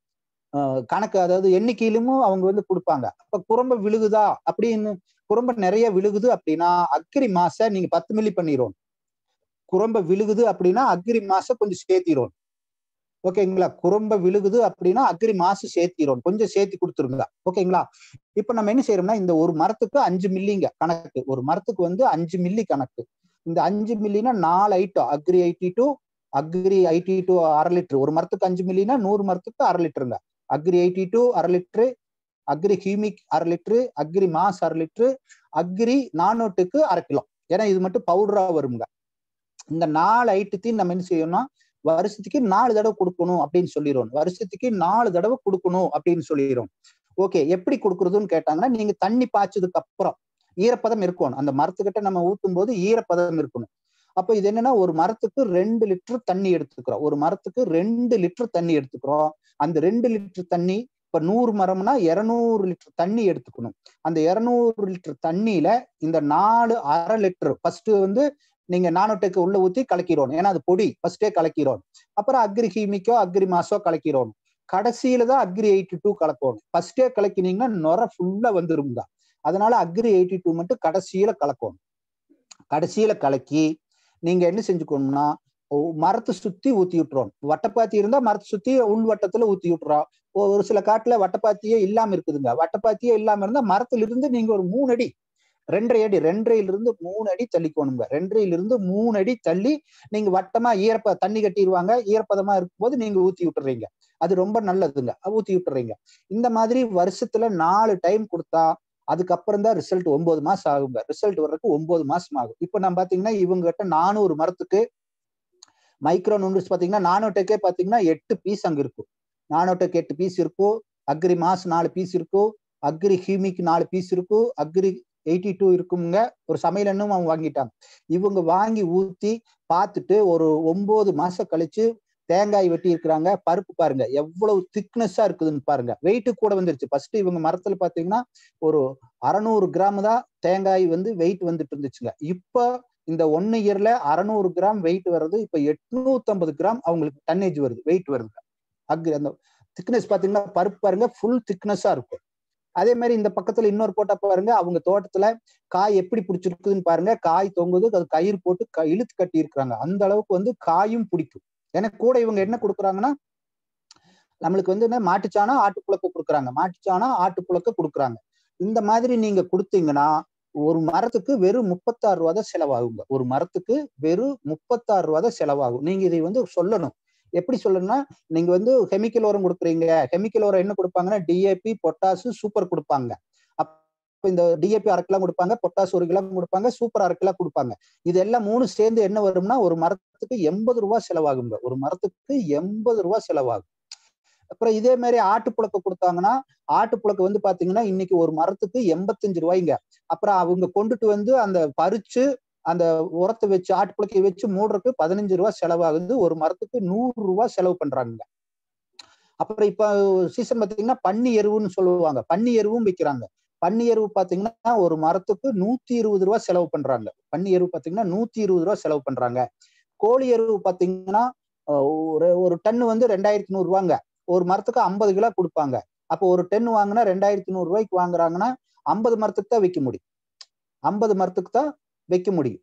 அஹ், கணக்கு அதாவது எண்ணிக்கையிலும் அவங்க வந்து கொடுப்பாங்க அப்ப குரம்ப விழுகுதா அப்படின்னு குரம்ப நிறைய விழுகுது அப்படின்னா அக்ரி மாச நீங்க பத்து மில்லி பண்ணிரும் குரம்ப விழுகுது அப்படின்னா அக்ரி மாச கொஞ்சம் சேர்த்திரும் ஓகேங்களா குரம்ப விழுகுது அப்படின்னா அக்ரி மாசம் சேர்த்திரும் கொஞ்சம் சேர்த்தி கொடுத்துருங்க ஓகேங்களா இப்ப நம்ம என்ன செய்யறோம்னா இந்த ஒரு மரத்துக்கு அஞ்சு மில்லிங்க கணக்கு ஒரு மரத்துக்கு வந்து அஞ்சு மில்லி கணக்கு இந்த அஞ்சு மில்லினா நாலு item agri eighty two agri eighty two அரை லிட்டர் ஒரு மரத்துக்கு அஞ்சு மில்லினா நூறு மரத்துக்கு அரை லிட்டருங்க அக்ரி ஐடி டு அரை லிட்டரு அக்ரி ஹியூமிக் அரை லிட்டரு அக்ரி மாஸ் அரை லிட்டரு அக்ரி நானோட்டுக்கு அரை கிலோ ஏன்னா இது மட்டும் பவுடரா வருங்க இந்த நாலு ஐட்டத்தையும் நம்ம என்ன செய்யணும்னா வருஷத்துக்கு நாலு தடவை கொடுக்கணும் அப்படின்னு சொல்லிடுவோம் வருஷத்துக்கு நாலு தடவை கொடுக்கணும் அப்படின்னு சொல்லிடுவோம் ஓகே எப்படி கொடுக்குறதுன்னு கேட்டாங்கன்னா நீங்க தண்ணி பாய்ச்சதுக்கு அப்புறம் ஈரப்பதம் இருக்கணும் அந்த மரத்துக்கிட்ட நம்ம ஊத்தும் போது ஈரப்பதம் இருக்கணும் அப்ப இது என்னன்னா ஒரு மரத்துக்கு ரெண்டு லிட்டர் தண்ணி எடுத்துக்கிறோம் ஒரு மரத்துக்கு ரெண்டு லிட்டர் தண்ணி எடுத்துக்கிறோம் அந்த ரெண்டு லிட்டர் தண்ணி இப்ப நூறு மரம்னா இருநூறு லிட்டர் தண்ணி எடுத்துக்கணும் அந்த இருநூறு லிட்டர் தண்ணியில இந்த நாலு அரை லிட்டர் ஃபர்ஸ்ட் வந்து நீங்க நானோடெக்கு உள்ள ஊத்தி கலக்கிறோம் ஏன்னா அது பொடி ஃபர்ஸ்டே கலக்கிறோம் அப்புறம் அக்ரி ஹீமிக்கோ அக்ரி மாசோ கலக்கிறோம் கடைசியில தான் அக்ரி எயிட்டி டூ கலக்கணும் ஃபர்ஸ்டே கலக்கினீங்கன்னா நுர ஃபுல்லா வந்துருங்க அதனால அக்ரி எயிட்டி டூ மட்டும் கடைசியில கலக்கணும் கடைசியில கலக்கி நீங்க என்ன செஞ்சுக்கணும்னா ஒ- மரத்தை சுத்தி ஊத்தி விட்டுறோம் வட்டப்பாத்தி இருந்தா மரத்தை சுத்தி உள் வட்டத்துல ஊத்தி விட்டுறோம் ஒ- ஒரு சில காட்டுல வட்டப்பாத்தியே இல்லாம இருக்குதுங்க வட்டப்பாத்தியே இல்லாம இருந்தா மரத்துல இருந்து நீங்க ஒரு மூணு அடி ரெண்டரை அடி ரெண்டரையில இருந்து மூணு அடி தள்ளிக்கோணுங்க ரெண்டரையில இருந்து மூணு அடி தள்ளி நீங்க வட்டமா ஈரப்ப தண்ணி கட்டிடுவாங்க ஈரப்பதமா இருக்கும்போது நீங்க ஊத்தி விட்டுறீங்க அது ரொம்ப நல்லதுங்க ஊத்தி விட்டுறீங்க இந்த மாதிரி வருஷத்துல நாலு டைம் கொடுத்தா அதுக்கப்புறம் தான் ரிசல்ட் ஒன்பது மாசம் ஆகுங்க ரிசல்ட் வர்றதுக்கு ஒன்பது மாசம் ஆகும் இப்ப நம்ம பாத்தீங்கன்னா இவங்க கிட்ட நானூறு மரத்துக்கு மைக்ரோ நூடுல்ஸ் பாத்தீங்கன்னா நானோடெக்கே பாத்தீங்கன்னா எட்டு பீஸ் அங்க இருக்கும் நானோடெக் எட்டு பீஸ் இருக்கும் அக்ரி மாஸ் நாலு பீஸ் இருக்கும் அக்ரி ஹியூமிக் நாலு பீஸ் இருக்கும் அக்ரி எயிட்டி டூ இருக்குங்க ஒரு சமையல் எண்ணும் அவங்க வாங்கிட்டாங்க இவங்க வாங்கி ஊத்தி பார்த்துட்டு ஒரு ஒன்பது மாசம் கழிச்சு தேங்காய் வெட்டி இருக்கிறாங்க பருப்பு பாருங்க எவ்வளவு திக்னஸா இருக்குதுன்னு பாருங்க வெயிட்டு கூட வந்துருச்சு ஃபர்ஸ்ட் இவங்க மரத்துல பாத்தீங்கன்னா ஒரு அறநூறு கிராம் தான் தேங்காய் வந்து வெயிட் வந்துட்டு இருந்துச்சுங்க இப்போ இந்த ஒன்னு இயர்ல அறநூறு கிராம் வெயிட் வர்றது இப்ப எட்நூத்தி கிராம் அவங்களுக்கு டன்னேஜ் வருது வெயிட் வருது அக்ரி அந்த திக்னஸ் பாத்தீங்கன்னா பருப்பு பாருங்க ஃபுல் திக்னஸா இருக்கும் அதே மாதிரி இந்த பக்கத்துல இன்னொரு போட்டா பாருங்க அவங்க தோட்டத்துல காய் எப்படி பிடிச்சிருக்குதுன்னு பாருங்க காய் தொங்குது அது கயிறு போட்டு க- இழுத்து கட்டி இருக்கிறாங்க அந்த அளவுக்கு வந்து காயும் பிடிக்கும் ஏன்னா கூட இவங்க என்ன கொடுக்குறாங்கன்னா நம்மளுக்கு வந்து என்ன மாட்டுச்சாணம் ஆட்டுப்புழக்க கொடுக்குறாங்க மாட்டுச்சாணம் ஆட்டுப்புழக்க கொடுக்குறாங்க இந்த மாதிரி நீங்க கொடுத்தீங்கன்னா ஒரு மரத்துக்கு வெறும் முப்பத்தாறு ரூபா தான் செலவாகுங்க ஒரு மரத்துக்கு வெறும் முப்பத்தாறு ரூபா தான் செலவாகும் நீங்க இதை வந்து சொல்லணும் எப்படி சொல்லணும்னா நீங்க வந்து கெமிக்கல் உரம் கொடுக்குறீங்க கெமிக்கல் உரம் என்ன கொடுப்பாங்கன்னா டிஏபி பொட்டாசு சூப்பர் கொடுப்பாங்க அப்ப இந்த டிஏபி அரை கிலோ கொடுப்பாங்க பொட்டாசு ஒரு கிலோ கொடுப்பாங்க சூப்பர் அரை கிலோ கொடுப்பாங்க இது எல்லாம் மூணு சேர்ந்து என்ன வரும்னா ஒரு மரத்துக்கு எண்பது ரூபாய் செலவாகுங்க ஒரு மரத்துக்கு எண்பது ரூபாய் செலவாகும் அப்புறம் இதே மாதிரி ஆட்டுப்புழக்க கொடுத்தாங்கன்னா ஆட்டுப்புழக்க வந்து பாத்தீங்கன்னா இன்னைக்கு ஒரு மரத்துக்கு எண்பத்தஞ்சு ரூபாய்ங்க அப்புறம் அவங்க கொண்டுட்டு வந்து அந்த பறிச்சு அந்த உரத்தை வச்சு ஆட்டுப்புழக்கையை வச்சு மூடுறதுக்கு பதினஞ்சு ரூபாய் செலவாகுது ஒரு மரத்துக்கு நூறு ரூபாய் செலவு பண்றாங்க அப்புறம் இப்ப சீசன் பாத்தீங்கன்னா பன்னி எருவுன்னு சொல்லுவாங்க பன்னி எருவும் விற்கிறாங்க பன்னி எருவு பாத்தீங்கன்னா ஒரு மரத்துக்கு நூத்தி இருபது ரூபாய் செலவு பண்றாங்க பன்னி எருவு பாத்தீங்கன்னா நூத்தி இருபது ரூபாய் செலவு பண்றாங்க கோழி எருவு பாத்தீங்கன்னா அஹ், ஒரு ஒரு டன் வந்து ரெண்டாயிரத்தி நூறு ரூபாங்க ஒரு மரத்துக்கு ஐம்பது கிலோ கொடுப்பாங்க அப்போ ஒரு டன் வாங்கினா ரெண்டாயிரத்தி நூறு ரூபாய்க்கு வாங்குறாங்கன்னா ஐம்பது மரத்துக்கு தான் விற்க முடியும் ஐம்பது மரத்துக்கு தான் வைக்க முடியும்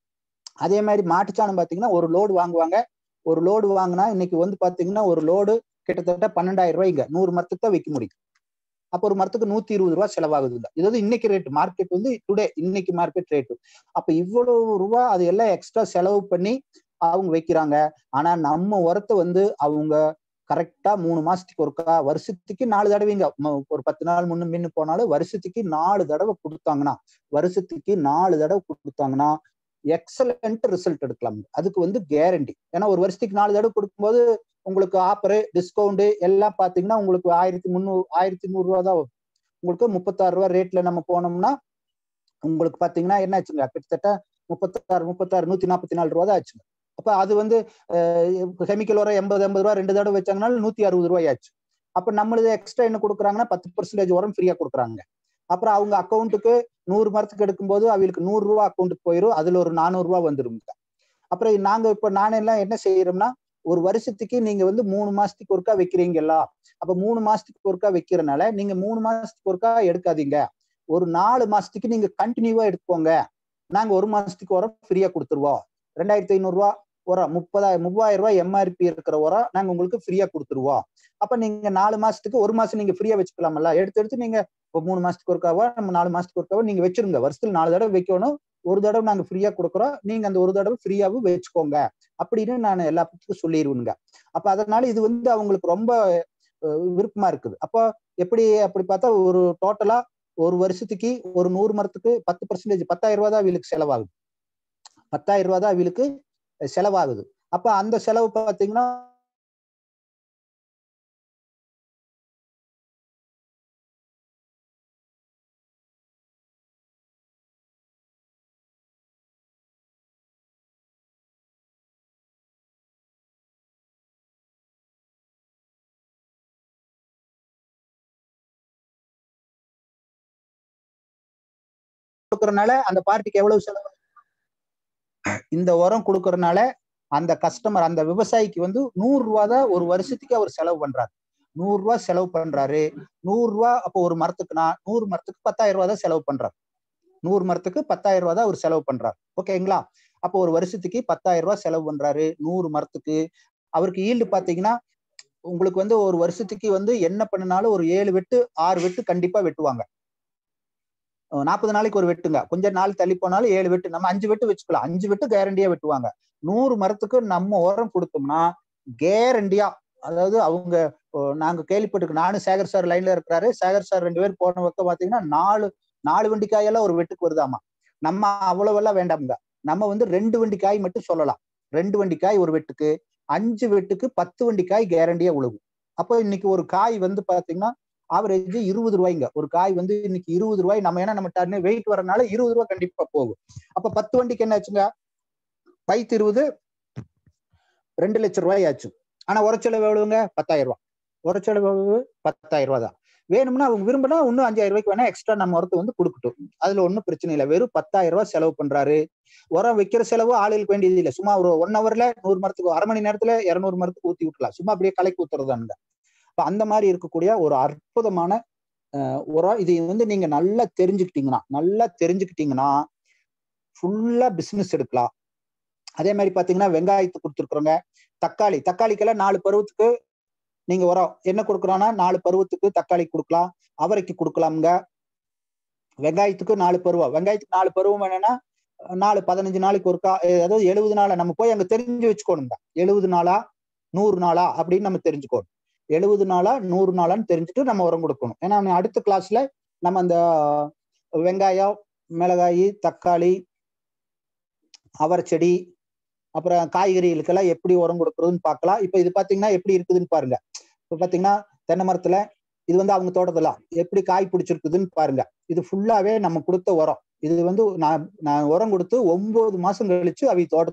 அதே மாதிரி மாட்டுச்சாணம் பாத்தீங்கன்னா ஒரு லோடு வாங்குவாங்க ஒரு லோடு வாங்கினா இன்னைக்கு வந்து பாத்தீங்கன்னா ஒரு லோடு கிட்டத்தட்ட பன்னெண்டாயிரம் ரூபாய்ங்க நூறு மரத்துக்கு தான் விற்க முடியும் அப்போ ஒரு மரத்துக்கு நூத்தி இருபது ரூபாய் செலவாகுதுங்க இது வந்து இன்னைக்கு ரேட் மார்க்கெட் வந்து டுடே இன்னைக்கு மார்க்கெட் ரேட்டு அப்ப இவ்வளவு ரூபாய் அது எல்லாம் எக்ஸ்ட்ரா செலவு பண்ணி அவங்க வைக்கிறாங்க ஆனா நம்ம உரத்தை வந்து அவங்க கரெக்டா மூணு மாசத்துக்கு ஒருக்கா வருஷத்துக்கு நாலு தடவைங்க ம- ஒரு பத்து நாள் முன்ன மின்னு போனாலும் வருஷத்துக்கு நாலு தடவை கொடுத்தாங்கன்னா வருஷத்துக்கு நாலு தடவை கொடுத்தாங்கன்னா எக்ஸலண்ட் ரிசல்ட் எடுக்கலாம் அதுக்கு வந்து கேரண்டி ஏன்னா ஒரு வருஷத்துக்கு நாலு தடவை கொடுக்கும்போது உங்களுக்கு ஆஃபரு டிஸ்கவுண்ட் எல்லாம் பாத்தீங்கன்னா உங்களுக்கு ஆயிரத்தி முந்நூறு ஆயிரத்தி நூறு ரூபா தான் வரும். உங்களுக்கு முப்பத்தாறு ரூபா ரேட்ல நம்ம போனோம்னா உங்களுக்கு பாத்தீங்கன்னா என்ன ஆச்சுங்க கிட்டத்தட்ட முப்பத்தாறு முப்பத்தாறு நூத்தி நாற்பத்தி நாலு ரூபா தான் ஆச்சுங்க அப்ப அது வந்து கெமிக்கல் உரம் எண்பது எண்பது ரூபா ரெண்டு தடவை வச்சாங்கனாலும் நூத்தி அறுபது ரூபாய் ஆச்சு அப்ப நம்மளுது எக்ஸ்ட்ரா என்ன கொடுக்குறாங்கன்னா பத்து பர்சன்டேஜ் உரம் ஃப்ரீயா கொடுக்குறாங்க அப்புறம் அவங்க அக்கௌண்ட்டுக்கு நூறு மரத்துக்கு எடுக்கும்போது அவங்களுக்கு நூறு ரூபா அக்கௌண்ட்டுக்கு போயிடும் அதுல ஒரு நானூறு ரூபா வந்துருங்க அப்புறம் நாங்க இப்ப நானெல்லாம் என்ன செய்யறோம்னா ஒரு வருஷத்துக்கு நீங்க வந்து மூணு மாசத்துக்கு ஒருக்கா வைக்கிறீங்களா அப்ப மூணு மாசத்துக்கு ஒருக்கா வைக்கிறனால நீங்க மூணு மாசத்துக்கு ஒருக்கா எடுக்காதீங்க ஒரு நாலு மாசத்துக்கு நீங்க கண்டினியூவா எடுத்துக்கோங்க நாங்க ஒரு மாசத்துக்கு உரம் ஃப்ரீயா கொடுத்துருவோம் ரெண்டாயிரத்தி ஐநூறு ரூபா உரம் முப்பதாயிரம் மூவாயிரம் ரூபாய் எம்ஆர்பி இருக்கிற உரம் நாங்க உங்களுக்கு ஃப்ரீயா கொடுத்துருவோம் அப்ப நீங்க நாலு மாசத்துக்கு ஒரு மாசம் நீங்க ஃப்ரீயா வச்சுக்கலாம்ல எடுத்து எடுத்து நீங்க இப்போ மூணு மாசத்துக்கு ஒருக்காவோ நம்ம நாலு மாசத்துக்கு ஒருக்காவோ நீங்க வச்சிருங்க வருஷத்துல நாலு தடவை வைக்கணும் ஒரு தடவை நாங்க ஃப்ரீயா கொடுக்குறோம் நீங்க அந்த ஒரு தடவை ஃப்ரீயாவும் வச்சுக்கோங்க அப்படின்னு நான் எல்லாத்துக்கும் சொல்லிடுவேங்க அப்ப அதனால இது வந்து அவங்களுக்கு ரொம்ப விருப்பமா இருக்குது அப்போ எப்படி அப்படி பார்த்தா ஒரு டோட்டலா ஒரு வருஷத்துக்கு ஒரு நூறு மரத்துக்கு பத்து பர்சன்டேஜ் பத்தாயிரம் ரூபா தான் அவளுக்கு செலவாகுது பத்தாயிரம் ரூபா தான் அவளுக்கு செலவாகுது அப்ப அந்த செலவு பார்த்தீங்கன்னா கொடுக்கறனால அந்த பார்ட்டிக்கு எவ்வளவு செலவு இந்த உரம் கொடுக்கறனால அந்த கஸ்டமர் அந்த விவசாயிக்கு வந்து நூறு ரூபா தான் ஒரு வருஷத்துக்கு அவர் செலவு பண்றாரு நூறு ரூபா செலவு பண்றாரு நூறு ரூபா அப்போ ஒரு மரத்துக்குனா நூறு மரத்துக்கு பத்தாயிரம் ரூபா தான் செலவு பண்றாரு நூறு மரத்துக்கு பத்தாயிரம் ரூபா தான் அவர் செலவு பண்றாரு ஓகேங்களா அப்போ ஒரு வருஷத்துக்கு பத்தாயிரம் ரூபா செலவு பண்றாரு நூறு மரத்துக்கு அவருக்கு ஈல்டு பாத்தீங்கன்னா உங்களுக்கு வந்து ஒரு வருஷத்துக்கு வந்து என்ன பண்ணினாலும் ஒரு ஏழு வெட்டு ஆறு வெட்டு கண்டிப்பா வெட்டுவாங்க நாற்பது நாளைக்கு ஒரு வெட்டுங்க கொஞ்சம் நாள் தள்ளி போனாலும் ஏழு வெட்டு நம்ம அஞ்சு வெட்டு வச்சுக்கலாம் அஞ்சு வெட்டு கேரண்டியா வெட்டுவாங்க நூறு மரத்துக்கு நம்ம உரம் கொடுத்தோம்னா கேரண்டியா அதாவது அவங்க நாங்க கேள்விப்பட்டிருக்கு நானும் சேகர் சார் லைன்ல இருக்கிறாரு சேகர் சார் ரெண்டு பேரும் போன பக்கம் பாத்தீங்கன்னா நாலு நாலு வண்டி காயெல்லாம் ஒரு வெட்டுக்கு வருதாமா நம்ம அவ்வளவெல்லாம் வேண்டாமுங்க நம்ம வந்து ரெண்டு வண்டி காய் மட்டும் சொல்லலாம் ரெண்டு வண்டி காய் ஒரு வெட்டுக்கு அஞ்சு வெட்டுக்கு பத்து வண்டி காய் கேரண்டியா உழுகும் அப்போ இன்னைக்கு ஒரு காய் வந்து பாத்தீங்கன்னா ஆவரேஜ் இருபது ரூபாய்ங்க ஒரு காய் வந்து இன்னைக்கு இருபது ரூபாய் நம்ம ஏன்னா நம்ம டன்னு வெயிட் வரனால இருபது ரூபாய் கண்டிப்பா போகும் அப்ப பத்து வண்டிக்கு என்ன ஆச்சுங்க பைத்து இருபது ரெண்டு லட்சம் ரூபாய் ஆச்சு ஆனா உரச்செலவு எவ்வளவுங்க பத்தாயிரம் ரூபாய் உரச்செலவு எவ்வளவு பத்தாயிரம் ரூபாய் தான் வேணும்னா அவங்க விரும்பினா இன்னும் அஞ்சாயிரம் ரூபாய்க்கு வேணா எக்ஸ்ட்ரா நம்ம உரத்தை வந்து கொடுக்கட்டும் அதுல ஒன்றும் பிரச்சனை இல்லை வெறும் பத்தாயிரம் ரூபாய் செலவு பண்றாரு உரம் வைக்கிற செலவு ஆளுகளுக்கு வேண்டியது இல்லை சும்மா ஒரு ஒன் ஹவர்ல நூறு மரத்துக்கு அரை மணி நேரத்துல இருநூறு மரத்துக்கு ஊத்தி விட்டுலாம் சும்மா அப்படியே கலைக்கு ஊத்துறதானுங்க இப்ப அந்த மாதிரி இருக்கக்கூடிய ஒரு அற்புதமான உரம் இது வந்து நீங்க நல்லா தெரிஞ்சுக்கிட்டீங்கன்னா நல்லா தெரிஞ்சுக்கிட்டீங்கன்னா ஃபுல்லா பிசினஸ் எடுக்கலாம் அதே மாதிரி பாத்தீங்கன்னா வெங்காயத்தை கொடுத்துருக்குறோங்க தக்காளி தக்காளிக்கெல்லாம் நாலு பருவத்துக்கு நீங்க உரம் என்ன கொடுக்குறோம்னா நாலு பருவத்துக்கு தக்காளி கொடுக்கலாம் அவரைக்கு கொடுக்கலாமுங்க வெங்காயத்துக்கு நாலு பருவம் வெங்காயத்துக்கு நாலு பருவம் என்னன்னா நாலு பதினஞ்சு நாளைக்கு ஒருக்கா அதாவது எழுபது நாளா நம்ம போய் அங்க தெரிஞ்சு வச்சுக்கோணுங்க எழுபது நாளா நூறு நாளா அப்படின்னு நம்ம தெரிஞ்சுக்கணும் எழுபது நாளா நூறு நாளான்னு தெரிஞ்சுட்டு நம்ம உரம் கொடுக்கணும் ஏன்னா அடுத்த கிளாஸ்ல நம்ம அந்த வெங்காயம் மிளகாய் தக்காளி அவரைச்செடி அப்புறம் காய்கறிகளுக்கெல்லாம் எப்படி உரம் கொடுக்குறதுன்னு பார்க்கலாம் இப்போ இது பார்த்தீங்கன்னா எப்படி இருக்குதுன்னு பாருங்க இப்போ பார்த்தீங்கன்னா தென்னை மரத்துல இது வந்து அவங்க தோட்டத்துல எப்படி காய் பிடிச்சிருக்குதுன்னு பாருங்க இது ஃபுல்லாவே நம்ம கொடுத்த உரம் இது வந்து நான் நான் உரம் கொடுத்து ஒன்பது மாசம் கழிச்சு அவை தோட்ட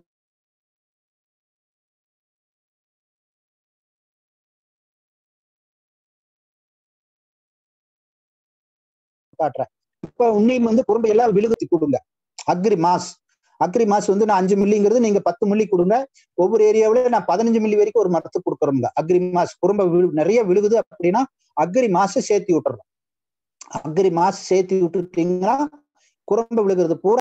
காட்டுறேன் இப்ப உன்னையும் வந்து குறும்பை எல்லாம் விழுகுத்தி கொடுங்க அக்ரி மாஸ் அக்ரி மாஸ் வந்து நான் அஞ்சு மில்லிங்கிறது நீங்க பத்து மில்லி கொடுங்க ஒவ்வொரு ஏரியாவில நான் பதினஞ்சு மில்லி வரைக்கும் ஒரு மரத்துக்கு கொடுக்குறோங்க அக்ரி மாஸ் குறும்ப நிறைய விழுகுது அப்படின்னா அக்ரி மாச சேர்த்தி விட்டுறோம் அக்ரி மாச சேர்த்தி விட்டுட்டீங்கன்னா குறும்ப விழுகிறது பூரா